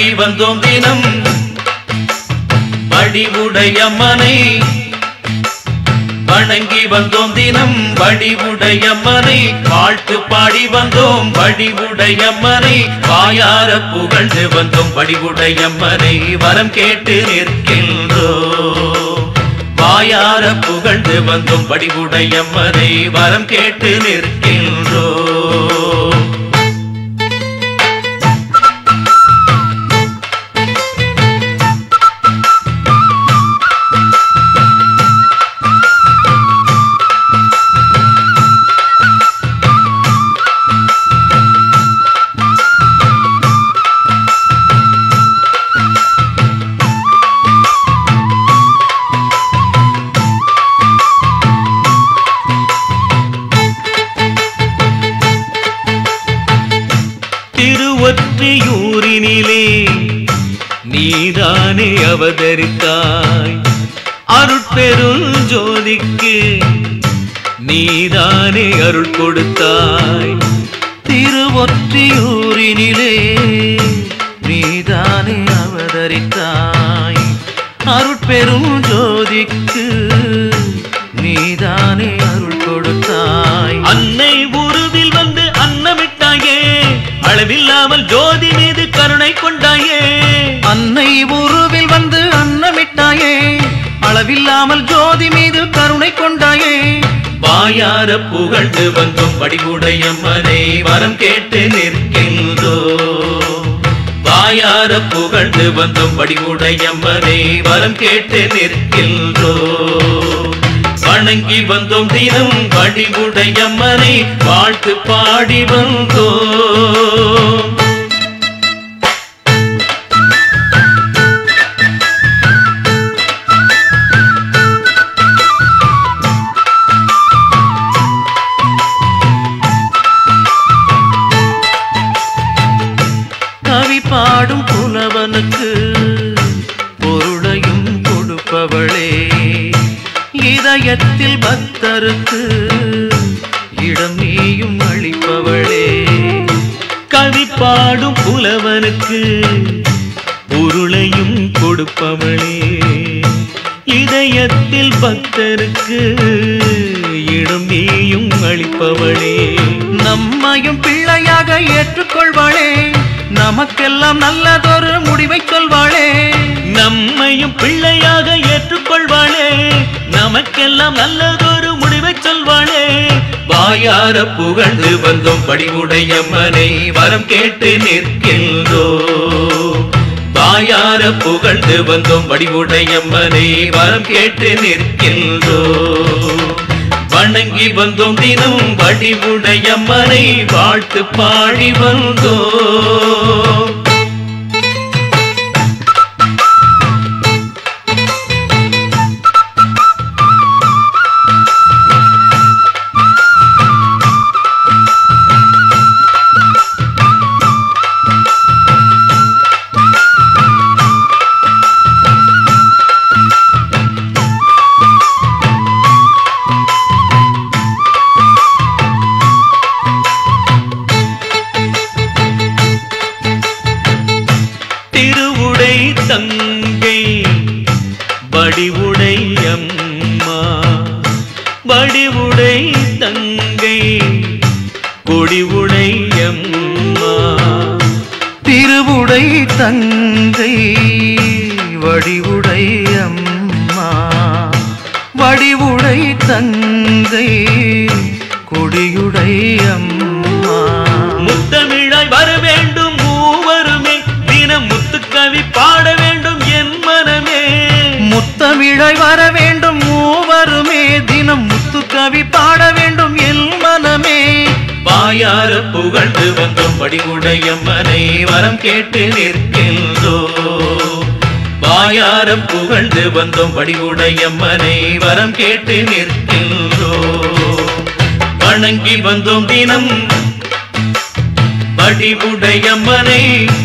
வணங்கி வந்தோம் தினம் வடிவுடையம்மனை வணங்கி வந்தோம் தினம் வடிவுடையம்மனை வாழ்த்து பாடி வந்தோம் வடிவுடையம்மனை வாயார புகழ்ந்து வந்தோம் வடிவுடையம்மனை வரம் கேட்டு நிற்கின்றோம் வாயார புகழ்ந்து வந்தோம் வடிவுடையம்மனை வரம் கேட்டு நிற்கின்றோம் திருவொற்றியூரினிலே நீதானே அவதரித்தாய் அருட்பெருஞ்சோதிக்கு நீதானே அருள் கொடுத்தாய் திருவொற்றியூரினிலே நீதானே அவதரித்தாய் அருட்பெரும் ஜோதிக்கு நீதானே அருள் கொடுத்தாய் அன்னை உருவில் வந்து அன்னமிட்டாயே அளவில்லாமல் ஜோதி மீது கருணை கொண்டாயே அன்னை உருவில் வந்து அன்னமிட்டாயே அளவில்லாமல் ஜோதி மீது கருணை கொண்டாயே வாயார புகழ்ந்து வந்தோம் வடிவுடையம்மனை வரம் கேட்டு நிற்கின்றோ வாயார புகழ்ந்து வந்தோம் வடிவுடையம்மனை வரம் கேட்டு நிற்கின்றோ வணங்கி வந்தோம் தினம் வடிவுடையம்மனை வாழ்த்து பாடி வந்தோம் கவி பாடும் புலவனுக்கு பொருளையும் கொடுப்பவளே இதயத்தில் பக்தருக்கு இடம் நீயும் அளிப்பவளே கவி பாடும் புலவனுக்கு பொருளையும் கொடுப்பவளே இதயத்தில் பக்தருக்கு இடம் நீயும் அளிப்பவளே நம்மையும் பிள்ளையாக ஏற்றுக்கொள்வாளே நமக்கெல்லாம் நல்லதொரு முடிவை சொல்வாளே நம்மையும் பிள்ளையாக ஏற்றுக்கொள்வாளே நமக்கெல்லாம் நல்லதொரு முடிவை சொல்வாளே வாயார புகழ்ந்து வந்தோம் படிவுடையம்மனை வரம் கேட்டு நிற்கின்றோ வாயார புகழ்ந்து வந்தோம் வடிவுடையம்மனை வரம் கேட்டு நிற்கின்றோ வணங்கி வந்தோம் தினம் வடிவுடையம்மனை வாழ்த்து பாடி வந்தோம் திருவுடை தங்கை வடிவுடை அம்மா வடிவுடை தங்கை கொடிவுடை அம்மா திருவுடை தங்கை வடிவுடை அம்மா வடிவுடை தங்கை கொடியுடை அம்மா முத்தமிழாய் வர வேண்டும் மூவருமே தினம் முத்துக்கவி பாட வேண்டும் என் மனமே முத்தமிழாய் வர வேண்டும் மூவருமே தினம் முத்துக்கவி பாட வேண்டும் என் மனமே வாயார புகழ்ந்து வந்தோம் வடிவுடையம்மனை வரம் கேட்டு நிற்கின்றோ வாயார புகழ்ந்து வந்தோம் வடிவுடையம்மனை வரம் கேட்டு நிற்கின்றோ வணங்கி வந்தோம் தினம் வடிவுடையம்மனை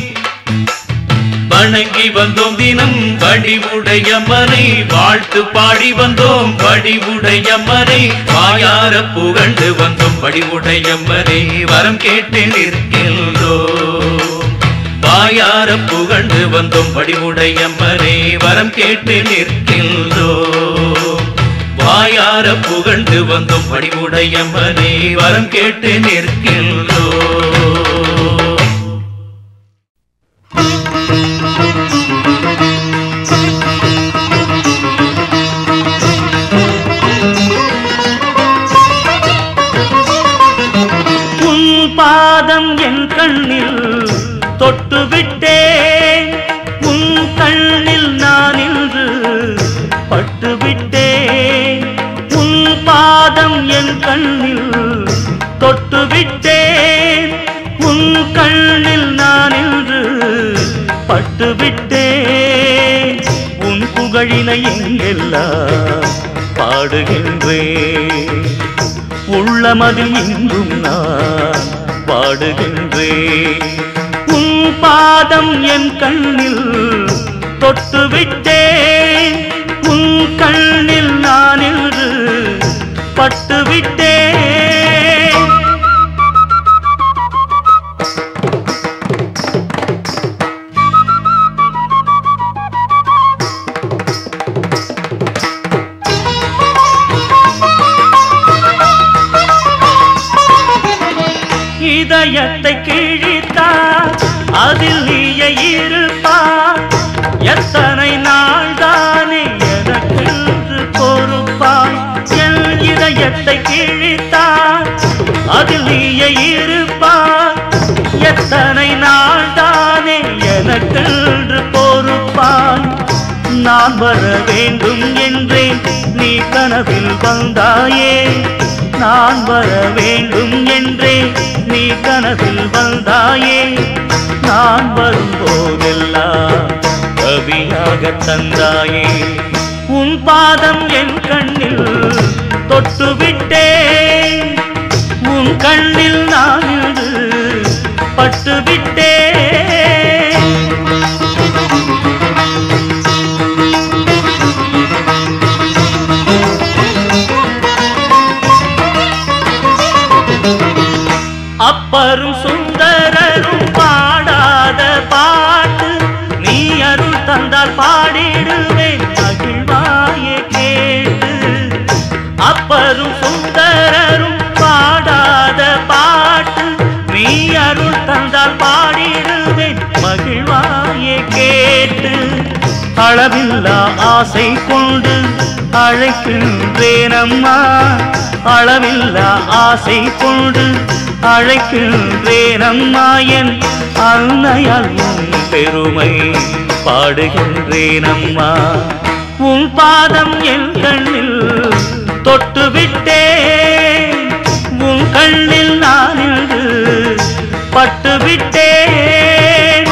வணங்கி வந்தோம் தினம் வடிவுடையம்மனை வாழ்த்து பாடி வந்தோம் வடிவுடையம்மனை வாயார புகழ்ந்து வந்தோம் வடிவுடையம்மனை வரம் கேட்டு நிற்கின்றோம் வாயார புகழ்ந்து வந்தோம் வடிவுடையம்மனே வரம் கேட்டு நிற்கின்றோம் வாயார புகழ்ந்து வந்தோம் வடிவுடையம்மனே வரம் கேட்டு நிற்கின்றோம் உன் பாதம் என் கண்ணில் தொட்டு விட்டேன் உன் கண்ணில் நான் இன்று பட்டு விட்டேன் உன் பாதம் என் கண்ணில் தொட்டு விட்டேன் உன் கண்ணில் நான் இன்று பட்டு விட்டேன் உன் புகழினை எங்கெல்லாம் பாடுகின்றேன் உள்ளமதில் இன்றும் நான் பாடுகின்றேன் உன் பாதம் என் கண்ணில் தொட்டு விட்டேன் உன் கண்ணில் நான் இன்று பட்டு விட்டேன் இதயத்தை கிழித்தார் அதில் நீய இருப்பார் எத்தனை நாள் தானே எனக்கென்று பொறுப்பாய் என் இதயத்தை கிழித்தார் அதில் நீய இருப்பார் எத்தனை நாள் தானே எனக்கென்று பொறுப்பாய் நான் வர வேண்டும் என்றேன் நீ கனவில் வந்தாயே நான் வர வேண்டும் என்றே நீ கனவில் வந்தாயே நான் வரும்போதெல்லாம் கவியாக தந்தாயே உன் பாதம் என் கண்ணில் தொட்டு விட்டேன் உன் கண்ணில் நான் இன்று பட்டு விட்டேன் அப்பரும் சுந்தரரும் பாடாத பாட்டு நீ அருள் தந்தால் பாடிடுவேன் மகிழ்வாயே கேட்டு அப்பரும் சுந்தரரும் பாடாத பாட்டு நீ அருள் தந்தால் பாடிடுவேன் மகிழ்வாயே கேட்டு அளவில்லா ஆசை கொண்டு அழைக்கின்றேன் அம்மா அளவில்லா ஆசை கொண்டு அழைக்கின்றேன் அம்மா என் அன்னையால் உன் பெருமை பாடுகின்றேன் அம்மா உன் பாதம் என் கண்ணில் தொட்டு விட்டேன் உன் கண்ணில் நான் இன்று பட்டு விட்டேன்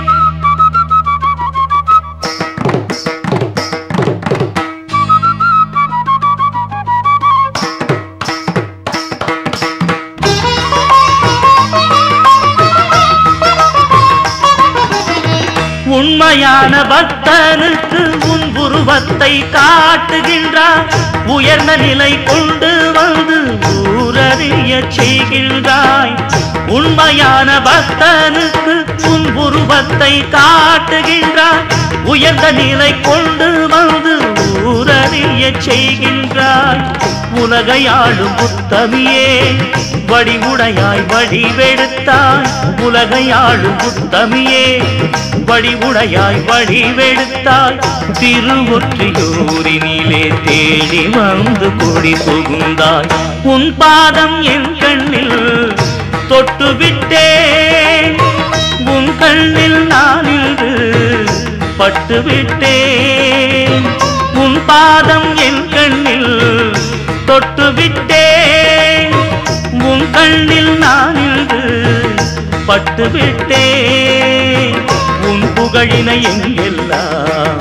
உண்மையான பக்தனுக்கு உன் உருவத்தை காட்டுகின்றார் உயர்ந்த நிலை கொண்டு வந்து ஊரறிய செய்கின்றாய் உண்மையான பக்தனுக்கு உன் உருவத்தை காட்டுகின்றாய் உயர்ந்த நிலை கொண்டு வந்து ஊரறிய செய்கின்றாய் உலகையாளும் புத்தமியே வடிவுடையாய் வடிவெடுத்தாய் உலகையாளும் புத்தமியே வடிவுடையாய் வடிவெடுத்தாய் திருவொற்றியூரினிலே தேடி வந்து கொடி புகுந்தாய் உன் பாதம் என் கண்ணில் தொட்டு விட்டேன் உன் கண்ணில் நான் இன்று பட்டு விட்டேன் உன் பாதம் என் கண்ணில் தொட்டு விட்டேன் உன் கண்ணில் நான் இன்று பட்டு விட்டேன் உன் புகழினை எங்கெல்லாம்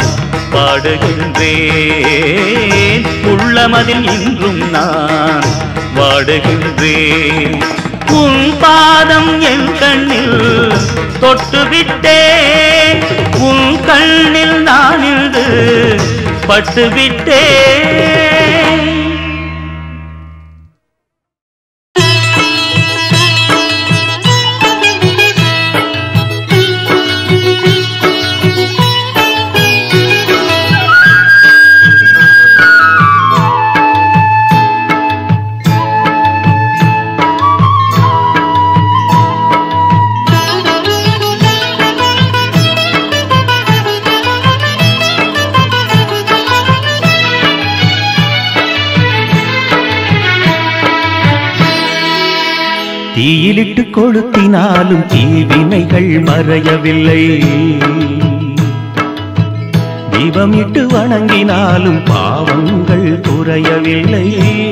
பாடுகின்றேன் உள்ளமதில் இன்றும் நான் வாடுகின்றேன் உன் பாதம் என் கண்ணில் தொட்டு விட்டேன் உன் கண்ணில் நான் இன்று பட்டு விட்டேன் Thank you. தீயிலிட்டு கொளுத்தினாலும் தீவினைகள் மறையவில்லை தீபமிட்டு வணங்கினாலும் பாவங்கள் குறையவில்லை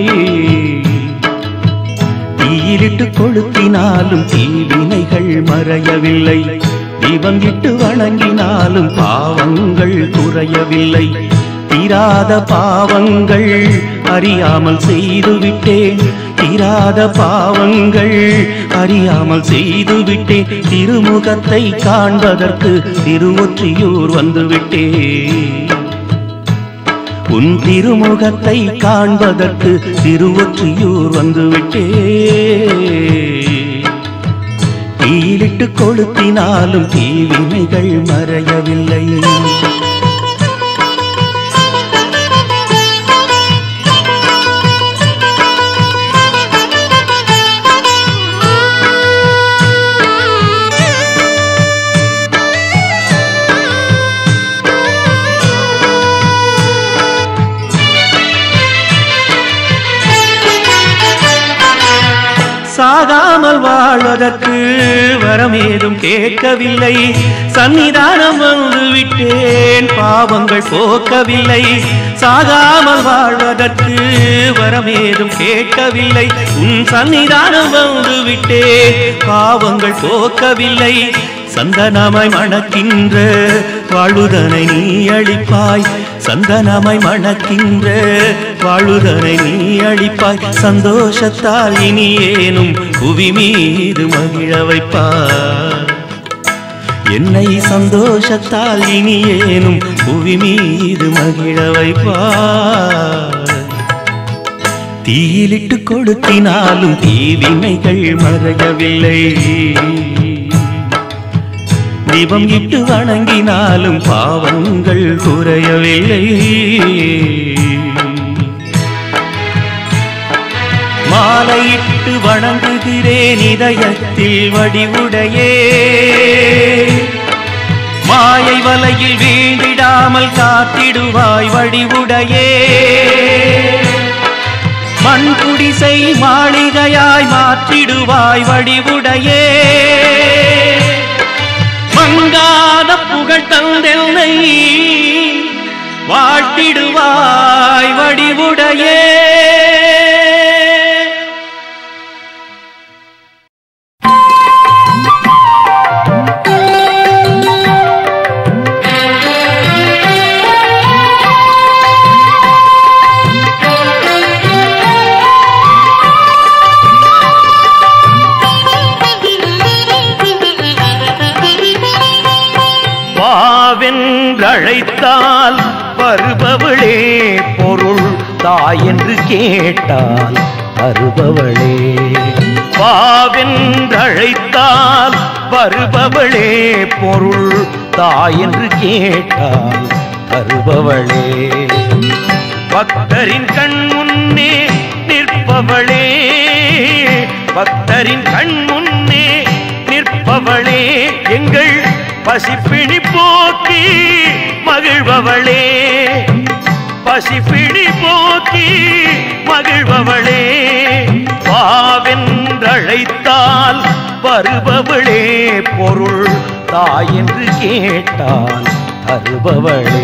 தீயிலிட்டு கொளுத்தினாலும் தீவினைகள் மறையவில்லை தீபம் இட்டு வணங்கினாலும் பாவங்கள் குறையவில்லை தீராத பாவங்கள் அறியாமல் செய்துவிட்டேன் தீராத பாவங்கள் அறியாமல் செய்துவிட்டேன் திருமுகத்தை காண்பதற்கு திருவொற்றியூர் வந்துவிட்டேன் உன் திருமுகத்தை காண்பதற்கு திருவொற்றியூர் வந்துவிட்டே தீயிலிட்டு கொளுத்தினாலும் தீவினைகள் மறையவில்லை சாகாமல் வாழ்வதற்கு வரம் ஏதும் கேட்கவில்லை சன்னிதானம் வந்து விட்டேன் பாவங்கள் போக்கவில்லை சாகாமல் வாழ்வதற்கு வரம் ஏதும் கேட்கவில்லை உன் சன்னிதானம் வந்து விட்டேன் பாவங்கள் போக்கவில்லை சந்தனமாய் மணக்கின்ற வாழுதனை நீ அளிப்பாய் சந்தனமாய் மணக்கின்ற வாழுதனை நீ அளிப்பாய் சந்தோஷத்தால் இனி ஏனும் புவி மீது மகிழ வைப்பாய் என்னை சந்தோஷத்தால் இனி ஏனும் புவி மீது மகிழ வைப்பாய் தீயிலிட்டு கொடுத்தினாலும் தீவினைகள் மறையவில்லை தீபம் இட்டு வணங்கினாலும் பாவங்கள் குறையவில்லை மாலையிட்டு வணங்குகிறேன் இதயத்தில் வடிவுடையே மாயை வலையில் வீழ்ந்திடாமல் காத்திடுவாய் வடிவுடையே மண் குடிசை மாளிகையாய் மாற்றிடுவாய் வடிவுடையே மங்காத புகழ் தந்தெல்லை வாழ்த்திடுவாய் வடிவுடையே வாவென்றழைத்தால் வருபவளே பொருள் தாய் என்று கேட்டால் வருபவளே வாவென்றழைத்தால் வருபவளே பொருள் தாய் என்று கேட்டால் வருபவளே பக்தரின் கண் முன்னே நிற்பவளே பக்தரின் கண் முன்னே நிற்பவளே எங்கள் பசிப்பிணி போக்கி மகிழ்பவளே பசிப்பிணி போக்கி மகிழ்பவளே பாவென்றழைத்தால் வருபவளே பொருள் தாய் என்று கேட்டால் தருபவளே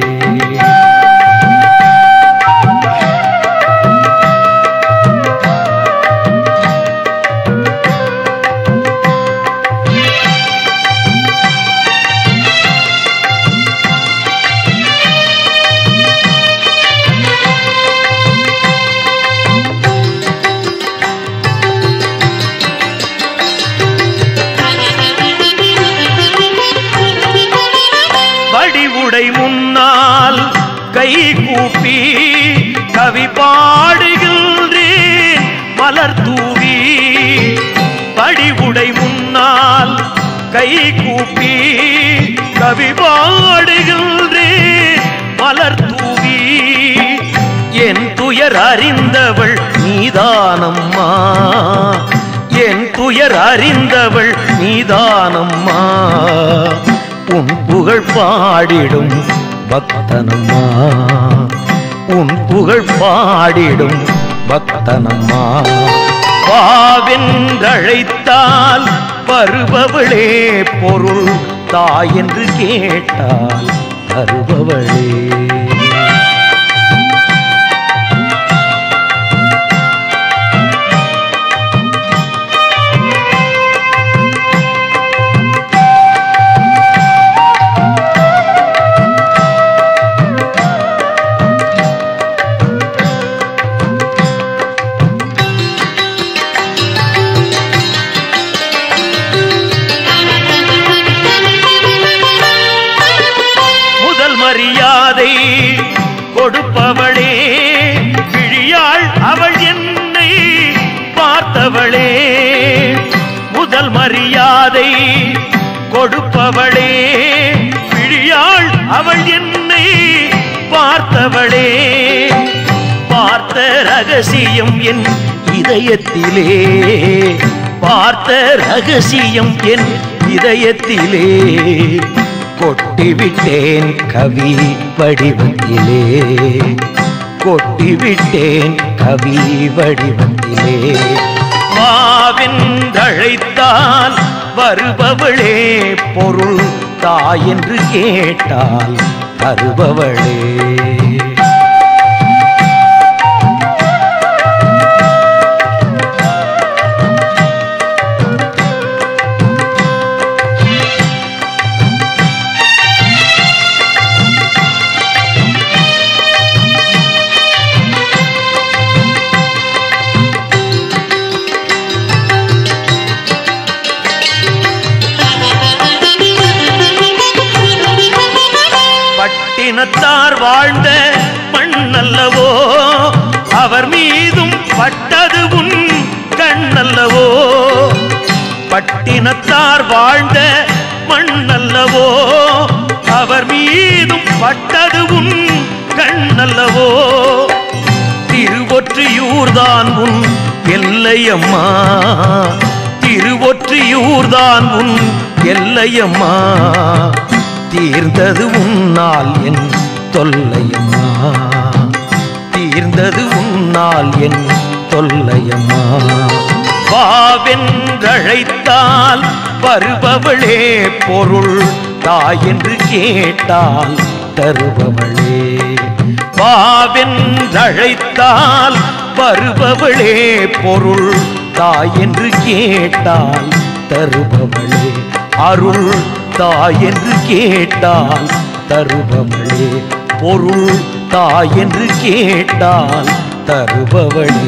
வடிவுடை முன்னால் கை கூப்பி கவி பாடுகின்றேன் மலர் தூவி வடிவுடை முன்னால் கை கூப்பி கவி பாடுகின்றேன் மலர் தூவி என் துயர் அறிந்தவள் நீதானம்மா என் துயர் அறிந்தவள் நீதானம்மா உன் புகழ் பாடிடும் பக்தனம்மா உன் புகழ் பாடிடும் பக்தனம்மா பாவென்ற வாவென்றழைத்தால் வருபவளே பொருள் தாய் என்று கேட்டால் தருபவளே முதல் மரியாதை கொடுப்பவளே விழியாள் அவள் என்னை பார்த்தவளே முதல் மரியாதை கொடுப்பவளே விழியாள் அவள் என்னை பார்த்தவளே பார்த்த ரகசியம் என் இதயத்திலே பார்த்த ரகசியம் என் இதயத்திலே கொட்டிவிட்டேன் கவி வடிவத்திலே கொட்டிவிட்டேன் கவி வடிவத்திலே வாவென்றழைத்தால் வருபவளே பொருள் தாய் என்று கேட்டால் தருபவளே பட்டினத்தார் வாழ்ந்த மண்ணல்லவோ அவர் மீதும் பட்டது உன் கண்ணல்லவோ பட்டினத்தார் வாழ்ந்த மண்ணல்லவோ அவர் மீதும் பட்டது உன் கண்ணல்லவோ திருவொற்றியூர்தான் உன் எல்லையம்மா திருவொற்றியூர்தான் உன் எல்லையம்மா தீர்ந்தது உன்னால் என் தொல்லையம்மா தீர்ந்தது உன்னால் என் தொல்லையம்மா வாவென்றழைத்தால் வருபவளே பொருள் தாய் என்று கேட்டால் தருபவளே வாவென்றழைத்தால் வருபவளே பொருள் தாய் என்று கேட்டால் தருபவளே அருள் தாய் என்று கேட்டால் தருபவளே பொருள் தாய் என்று கேட்டால் தருபவளே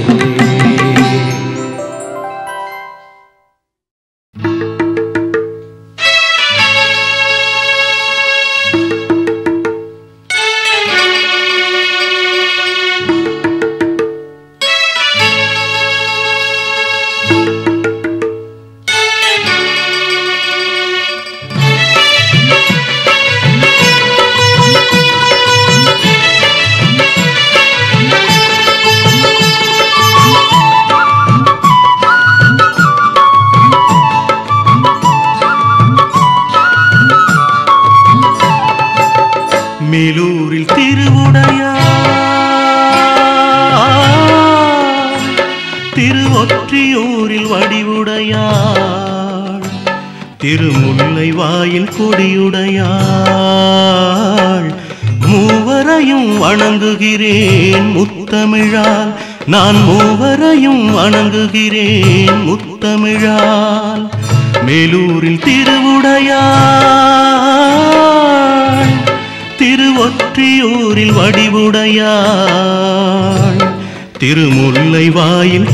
மேலூரில் திருவுடையா திருவொற்றியூரில் வடிவுடையாள் திருமுல்லை வாயில் கொடியுடையாள் மூவரையும் வணங்குகிறேன் முத்தமிழால் நான் மூவரையும் வணங்குகிறேன் முத்தமிழால் மேலூரில் திருவுடையாள் திருவொற்றியூரில் வடிவுடையாள் திருமுல்லை வாயில்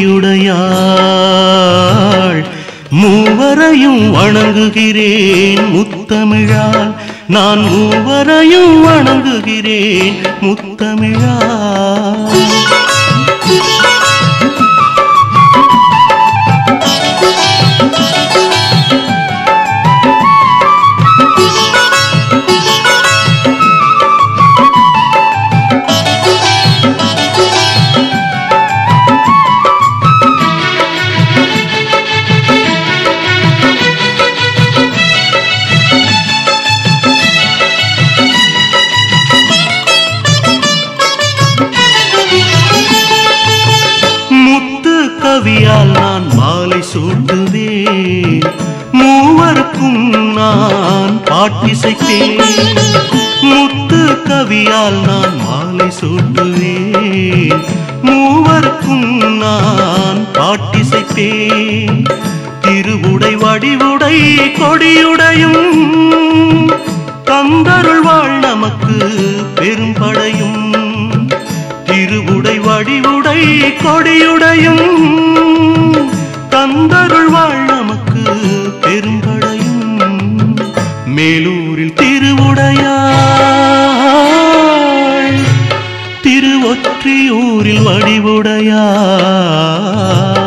கொடியுடையாள் மூவரையும் வணங்குகிறேன் முத்தமிழால் நான் மூவரையும் வணங்குகிறேன் முத்தமிழால் மாலை சூட்டுவேன் மூவருக்கும் நான் பாட்டிசைத்தேன் முத்து கவியால் நான் மாலை சூட்டுவேன் மூவருக்கும் நான் பாட்டிசைத்தேன் திருவுடை வடிவுடை கொடியுடையும் தந்தருள் வாழ் நமக்கு பெரும்படையும் திருவுடை வடிவுடை கொடியுடையும் தந்தருள் வாழ் நமக்கு பெரும்படையும் மேலூரில் திருவுடையாள் திருவொற்றியூரில் வடிவுடையாள்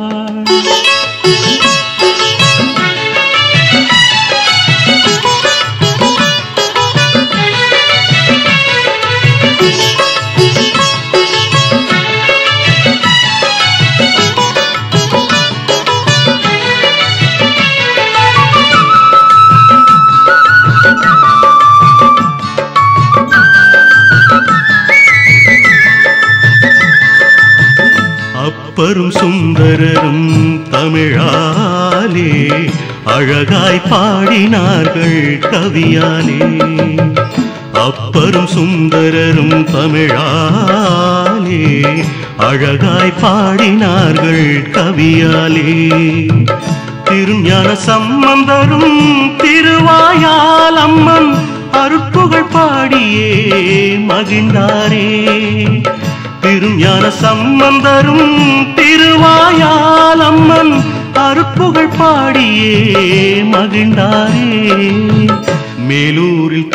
அப்பரும் சுந்தரரும் தமிழாலே அழகாய் பாடினார்கள் கவியாலே அப்பரும் சுந்தரரும் தமிழாலே அழகாய் பாடினார்கள் கவியாலே திருஞான சம்பந்தரும் திருவாயால் அம்மன் அருட்புகழ் பாடியே மகிழ்ந்தாரே திருஞான சம்பந்தரும் திருவாயால் அம்மன் அருட்புகழ் பாடியே மகிழ்ந்தாரே மேலூரில்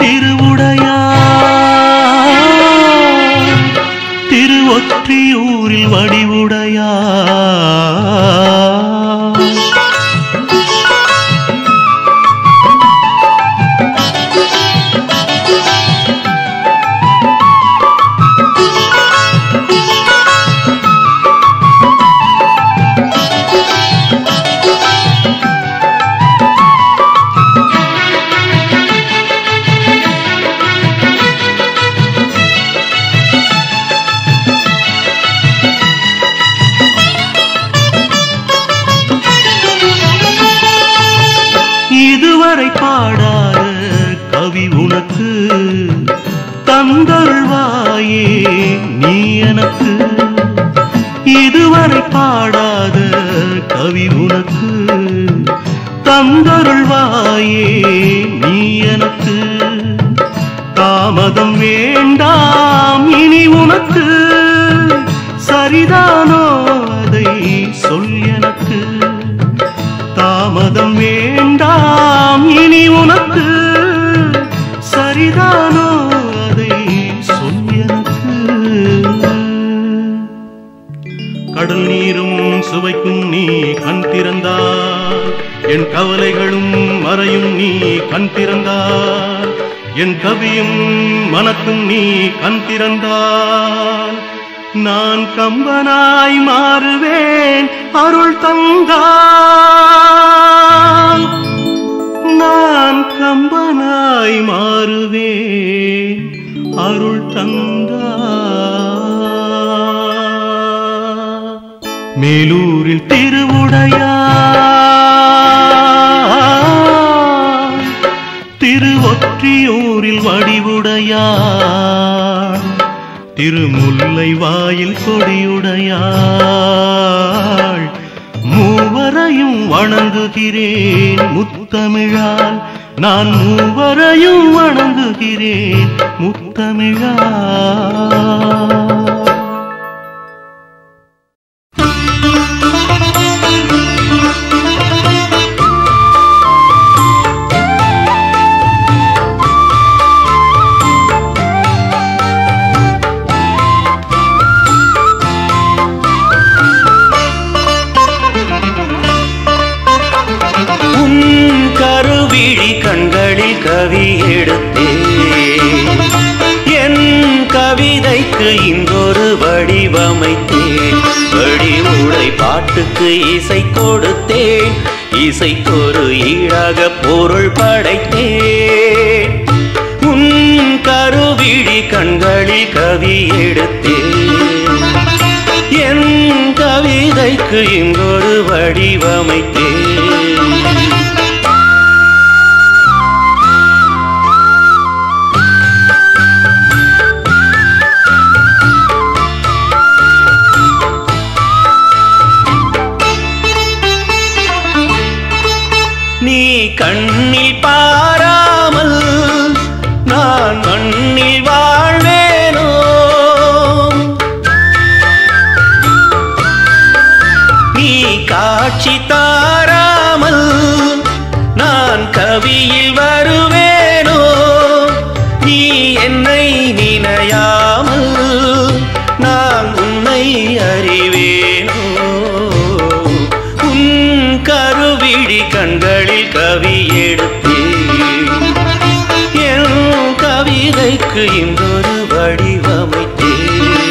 திருவுடையார் திருவொற்றியூரில் வடிவுடையார் இதுவரை பாடாத கவி உனக்கு தந்தருள்வாயே நீ எனக்கு இதுவரை பாடாத கவி உனக்கு தந்தருள்வாயே நீ எனக்கு தாமதம் வேண்டாம் இனி உனக்கு சரிதானோ அதை சொல் எனக்கு தாமதம் வேண்டாம் இனி உனக்கு சரிதானோ அதை சொல் எனக்கு கடல் நீரும் சுவைக்கும் நீ கண் திறந்தார் என் கவலைகளும் மறையும் நீ கண் திறந்தார் என் கவியும் மனக்கும் நீ கண் திறந்தார் நான் கம்பனாய் மாறுவேன் அருள் தந்தால் நான் கம்பனாய் மாறுவேன் அருள் தந்தால் மேலூரில் திருவுடையார் திருவொற்றியூரில் வடிவுடையார் திருமுல்லை வாயில் கொடியுடையாள் மூவரையும் வணங்குகிறேன் முத்தமிழால் நான் மூவரையும் வணங்குகிறேன் முத்தமிழால் உன் கருவிழி கண்களில் கவி எடுத்தேன் என் கவிதைக்கு இன்றொரு வடிவமைத்தேன் வடிவுடை பாட்டுக்கு இசை கொடுத்தேன் இசைக்கொரு ஈடாக பொருள் படைத்தேன் உன் கருவிழி கண்களில் கவி எடுத்தேன் என் கவி கவிதைக்கு இங்கொரு வடிவமைத்தேன் நீ கண்ணில் பாராமல் நான் மண்ணில் வாழ்வேனோ நீ காட்சி தாராமல் நான் கவியில் வருவேனோ நீ என்னை நினையாமல் நான் உன்னை அறிவேனோ உன் கருவிழி கண்களில் கவி எடுத்தேன் என் கவிதைக்கு இன்றொரு வடிவமைத்தேன்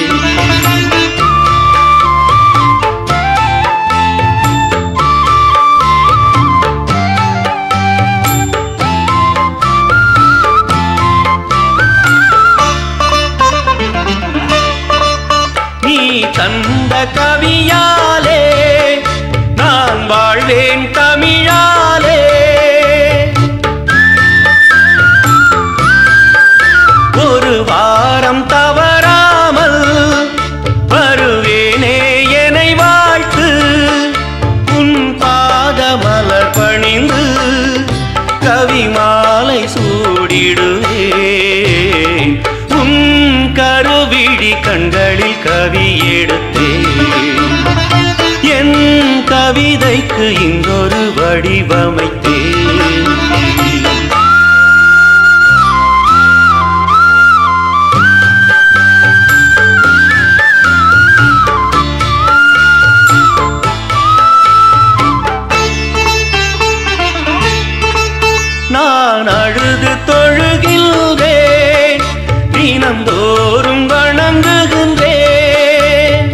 நீ தந்த கவியாலே நான் வாழ்வேன் தமிழாலே ஒரு வாரம் தவறாமல் வருவேனே என்னை வாழ்த்து உன் பாதமலர் பணிந்து கவி மாலை சூடிடுவேன் உன் கருவிழி கண்களில் கவி எடுத்தேன் என் கவிதைக்கு இங்கொரு வடிவமைத்தேன் நான் அழுது தொழுகின்றேன் தினந்தோறும் வணங்குகின்றேன்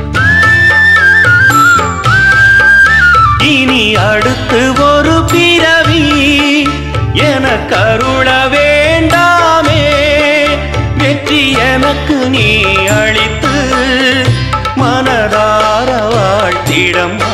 இனி அடுத்து ஒரு பிறவி என கருள வேண்டாமே வெற்றி எனக்கு நீ அளித்து மனதார வாழ்த்திடம்மா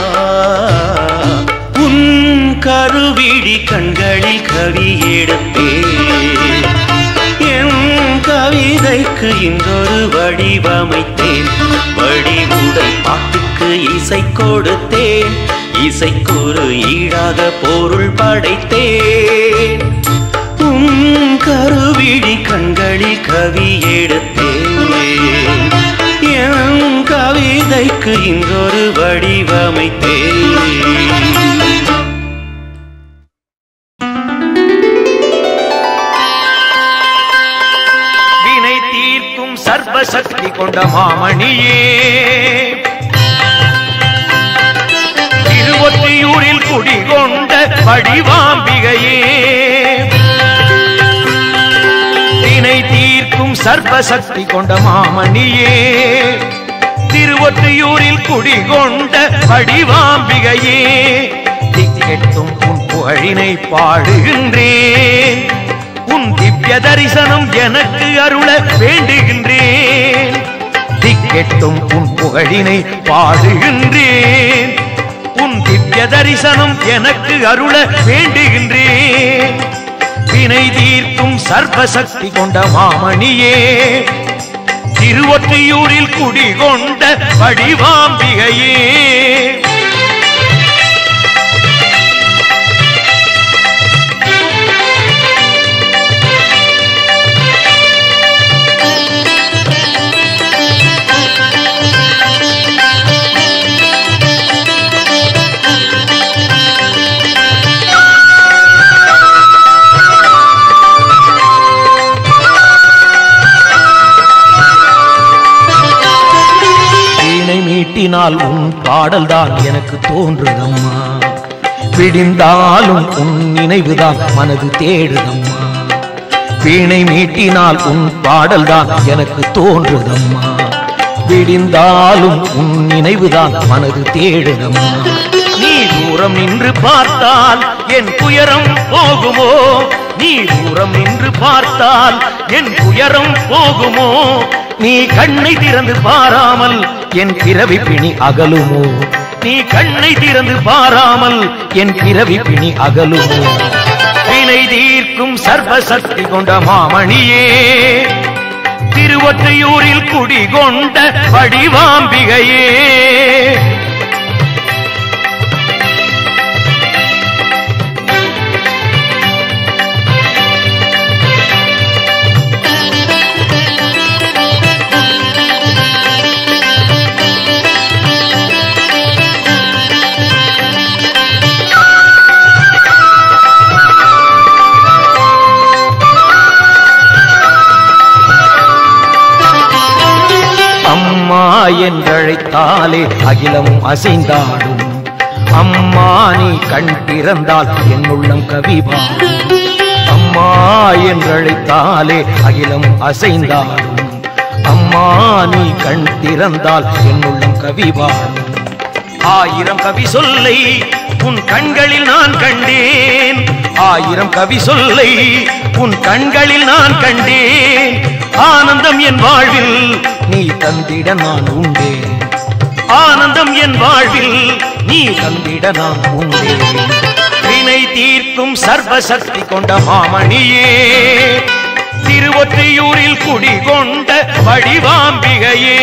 உன் கருவிழி கண்களில் கவி எடுத்தேன் என் கவிதைக்கு இன்றொரு வடிவமைத்தேன் வடிவுடல் பாட்டுக்கு இசை கொடுத்தேன் இசைக்கொரு ஈடாக பொருள் படைத்தேன் உன் கருவிழி கண்களில் கவி எடுத்தேன் என் கவிதைக்கு இன்றொரு வடிவமைத்தேன் வினை தீர்க்கும் சர்வசக்தி கொண்ட மாமணியே திருவொற்றியூரில் குடிகொண்ட வடிவாம்பிகையே வினை தீர்க்கும் சர்வசக்தி கொண்ட மாமணியே திருவொற்றியூரில் குடிகொண்ட வடிவாம்பிகையே திக்கெட்டும் உன் புகழினை பாடுகின்றேன் உன் திவ்ய தரிசனம் எனக்கு அருள வேண்டுகின்றேன் திக்கெட்டும் உன் புகழினை பாடுகின்றேன் உன் திவ்ய தரிசனம் எனக்கு அருள வேண்டுகின்றேன் வினை தீர்க்கும் சர்வசக்தி கொண்ட மாமணியே திருவொற்றியூரில் குடிகொண்ட வடிவாம்பிகையே வீணை மீட்டினால் உன் பாடல்தான் எனக்கு தோன்றுதம்மா விடிந்தாலும் உன் நினைவுதான் மனது தேடுதம்மா வீணை மீட்டினால் உன் பாடல்தான் எனக்கு தோன்றுதம்மா விடிந்தாலும் உன் நினைவுதான் மனது தேடுதம்மா நீ தூரம் நின்று பார்த்தால் என் துயரம் போகுமோ நீ தூரம் நின்று பார்த்தால் என் துயரம் போகுமோ நீ கண்ணை திறந்து பாராமல் என் பிறவி பிணி அகலுமோ நீ கண்ணை திறந்து பாராமல் என் பிறவி பிணி அகலுமோ வினை தீர்க்கும் சர்வசக்தி கொண்ட மாமணியே திருவொற்றையூரில் குடிகொண்ட வடிவாம்பிகையே அம்மா என்றழைத்தாலே அகிலமும் அசைந்தாடும் அம்மா நீ கண் திறந்தால் என் உள்ளம் கவிபாடும் அம்மா என்றழைத்தாலே அகிலம் அசைந்தாடும் அம்மா நீ கண் திறந்தால் என் உள்ளம் கவிபாடும் ஆயிரம் கவி சொல்லை உன் கண்களில் நான் கண்டேன் ஆயிரம் கவி சொல்லை உன் கண்களில் நான் கண்டேன் ஆனந்தம் என் வாழ்வில் நீ தந்திட நான் உண்டேன் ஆனந்தம் என் வாழ்வில் நீ தந்திட நான் உண்டேன் வினை தீர்க்கும் சர்வசக்தி கொண்ட மாமணியே திருவொற்றியூரில் குடிகொண்ட வடிவாம்பிகையே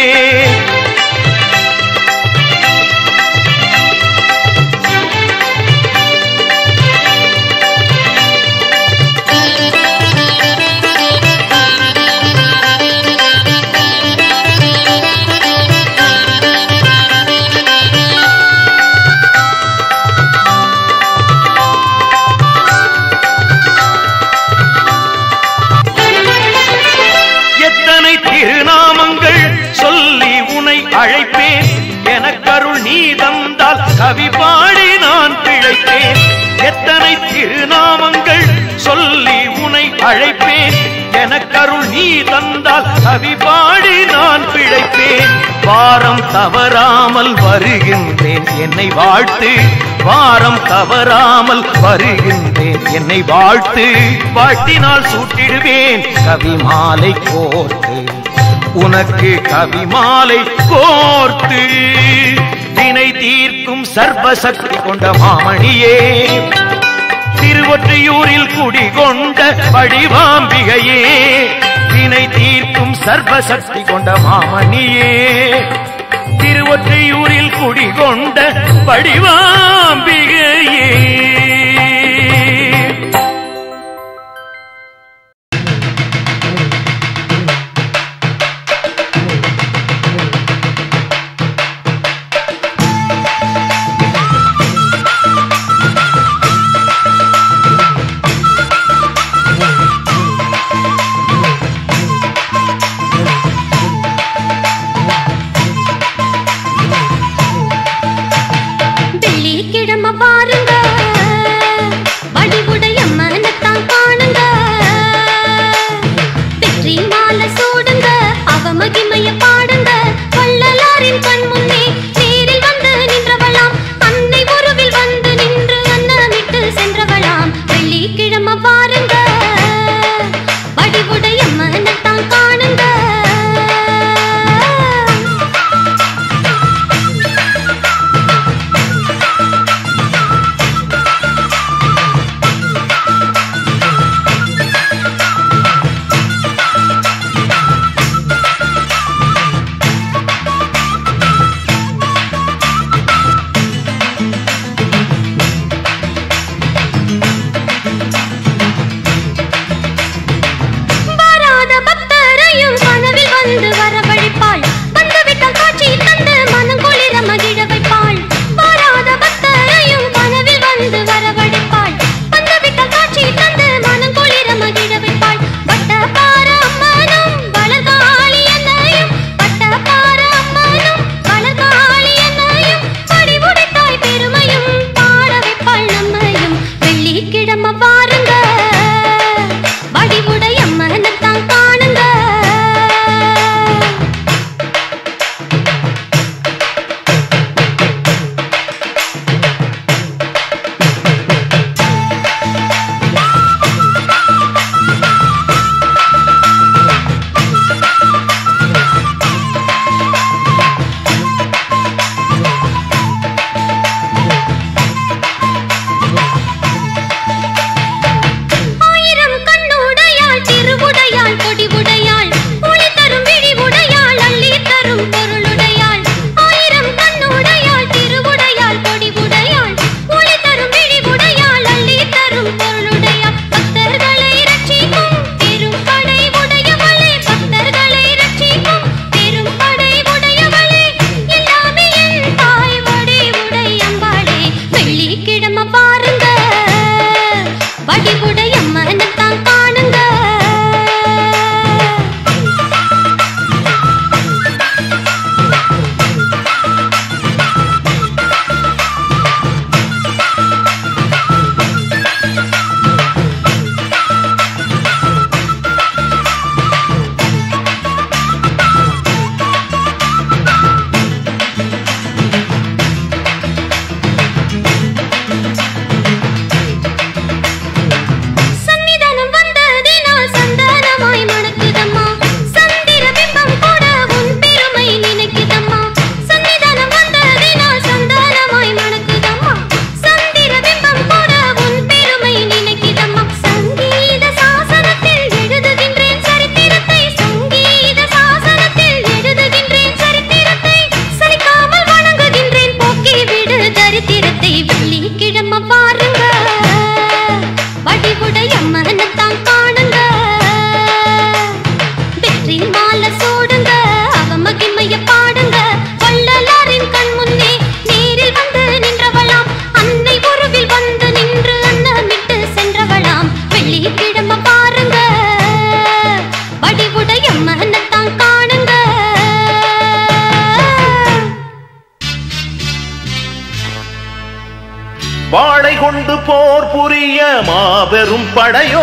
எத்தனை திருநாமங்கள் சொல்லி உனை அழைப்பேன் எனக்கருள் நீ தந்தால் கவி பாடி நான் பிழைப்பேன் எத்தனை திருநாமங்கள் சொல்லி உனை அழைப்பேன் எனக்கருள் நீ தந்தால் கவி பாடி நான் பிழைப்பேன் வாரம் தவறாமல் வருகின்றேன் என்னை வாழ்த்து வாரம் தவறாமல் வருகின்றேன் என்னை வாழ்த்து வாழ்த்தினால் சூட்டிடுவேன் கவி மாலை கோர்த்து உனக்கு கவி மாலை கோர்த்து வினை தீர்க்கும் சர்வசக்தி கொண்ட மாமணியே திருவொற்றியூரில் குடிகொண்ட வடிவாம்பிகையே வினை தீர்க்கும் சர்வசக்தி கொண்ட மாமணியே திருவொற்றியூரில் குடிகொண்ட வடிவாம்பிகையே வெள்ளிக்கிழமை பாருங்க வடிவுடைய மனத்தான் காணுங்க வெற்றி மாலை சூடுங்க அவ மகிமைய பாடுங்க வள்ளலாரின் கண் முன்னே நேரில் வந்து நின்றவளாம் அன்னை உருவில் வந்து நின்று அன்னமிட்டு சென்றவளாம் வெள்ளிக்கிழமை பாருங்க வடிவுடைய மனத்தான் காணுங்க வடிவுடைய மனத்தான் காணுங்க சன்னிதானம் வந்ததினால் சந்தனமாய் மணக்குதம்மா சந்திர பிம்பம் கூட உன் பெருமை நினைக்குதம்மா சன்னிதானம் வந்ததினால் சந்தனமாய் மணக்குதம்மா சந்திர பிம்பம் கூட உன் பெருமை நினைக்குதம்மா சங்கீத சாசனத்தில் எழுதுகின்றேன் சரித்திரத்தை சங்கீத சாசனத்தில் எழுதுகின்றேன் சரித்திரத்தை சலிக்காமல் வணங்குகின்றேன் போக்கி விடு தரித்திரத்தை வெள்ளிக்கிழமை பாருங்க வடிவுடைய மனத்தான் காணுங்க வெற்றி மாலை சூடுங்க அவ மகிமைய பாடுங்க வள்ளலாரின் கண் முன்னே நேரில் வந்து நின்றவளாம் அன்னை உருவில் வந்து நின்று அன்னமிட்டு சென்றவளாம் வெள்ளிக்கிழமை பாருங்க வடிவுடைய மனத்தான் காணுங்க வாளை கொண்டு போர் புரிய மாபெரும் படையோ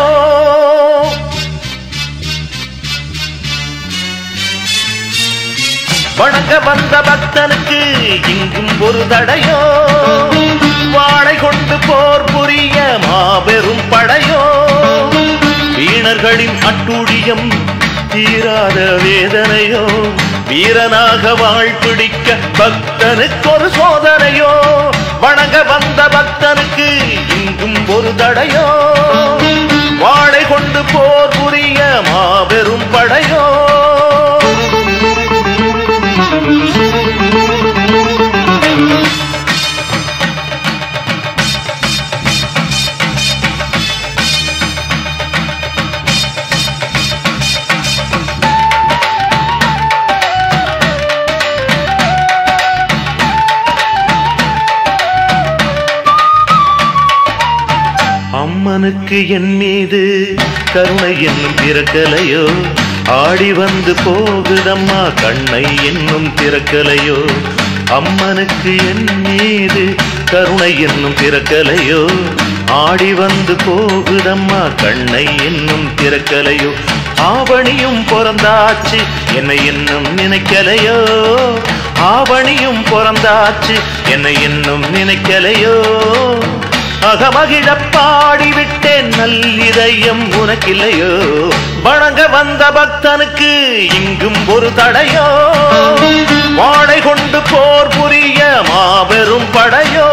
வணங்க வந்த பக்தனுக்கு இங்கும் ஒரு தடையோ வாளை கொண்டு போர் புரிய மாபெரும் படையோ வீணர்களின் அட்டுழியம் தீராத வேதனையோ வீரனாக வாழ் பிடிக்க பக்தனுக்கு ஒரு சோதனையோ வணங்க வந்த பக்தனுக்கு இங்கும் ஒரு தடையோ வாளை கொண்டு போர் புரிய மாபெரும் படையோ அம்மனுக்கு என் மீது கருணை என்னும் பிறக்கலையோ ஆடி வந்து போகுதம்மா கண்ணை என்னும் திறக்கலையோ அம்மனுக்கு என் மீது கருணை என்னும் திறக்கலையோ ஆடி வந்து போகுதம்மா கண்ணை என்னும் திறக்கலையோ ஆவணியும் பிறந்தாச்சு என்னை இன்னும் நினைக்கலையோ ஆவணியும் பிறந்தாச்சு என்னை இன்னும் நினைக்கலையோ அகமகிழ பாடிவிட்டேன் நல்லிதயம் உனக்கில்லையோ வணங்க வந்த பக்தனுக்கு இங்கும் ஒரு தடையோ வாடை கொண்டு போர் புரிய மாபெரும் படையோ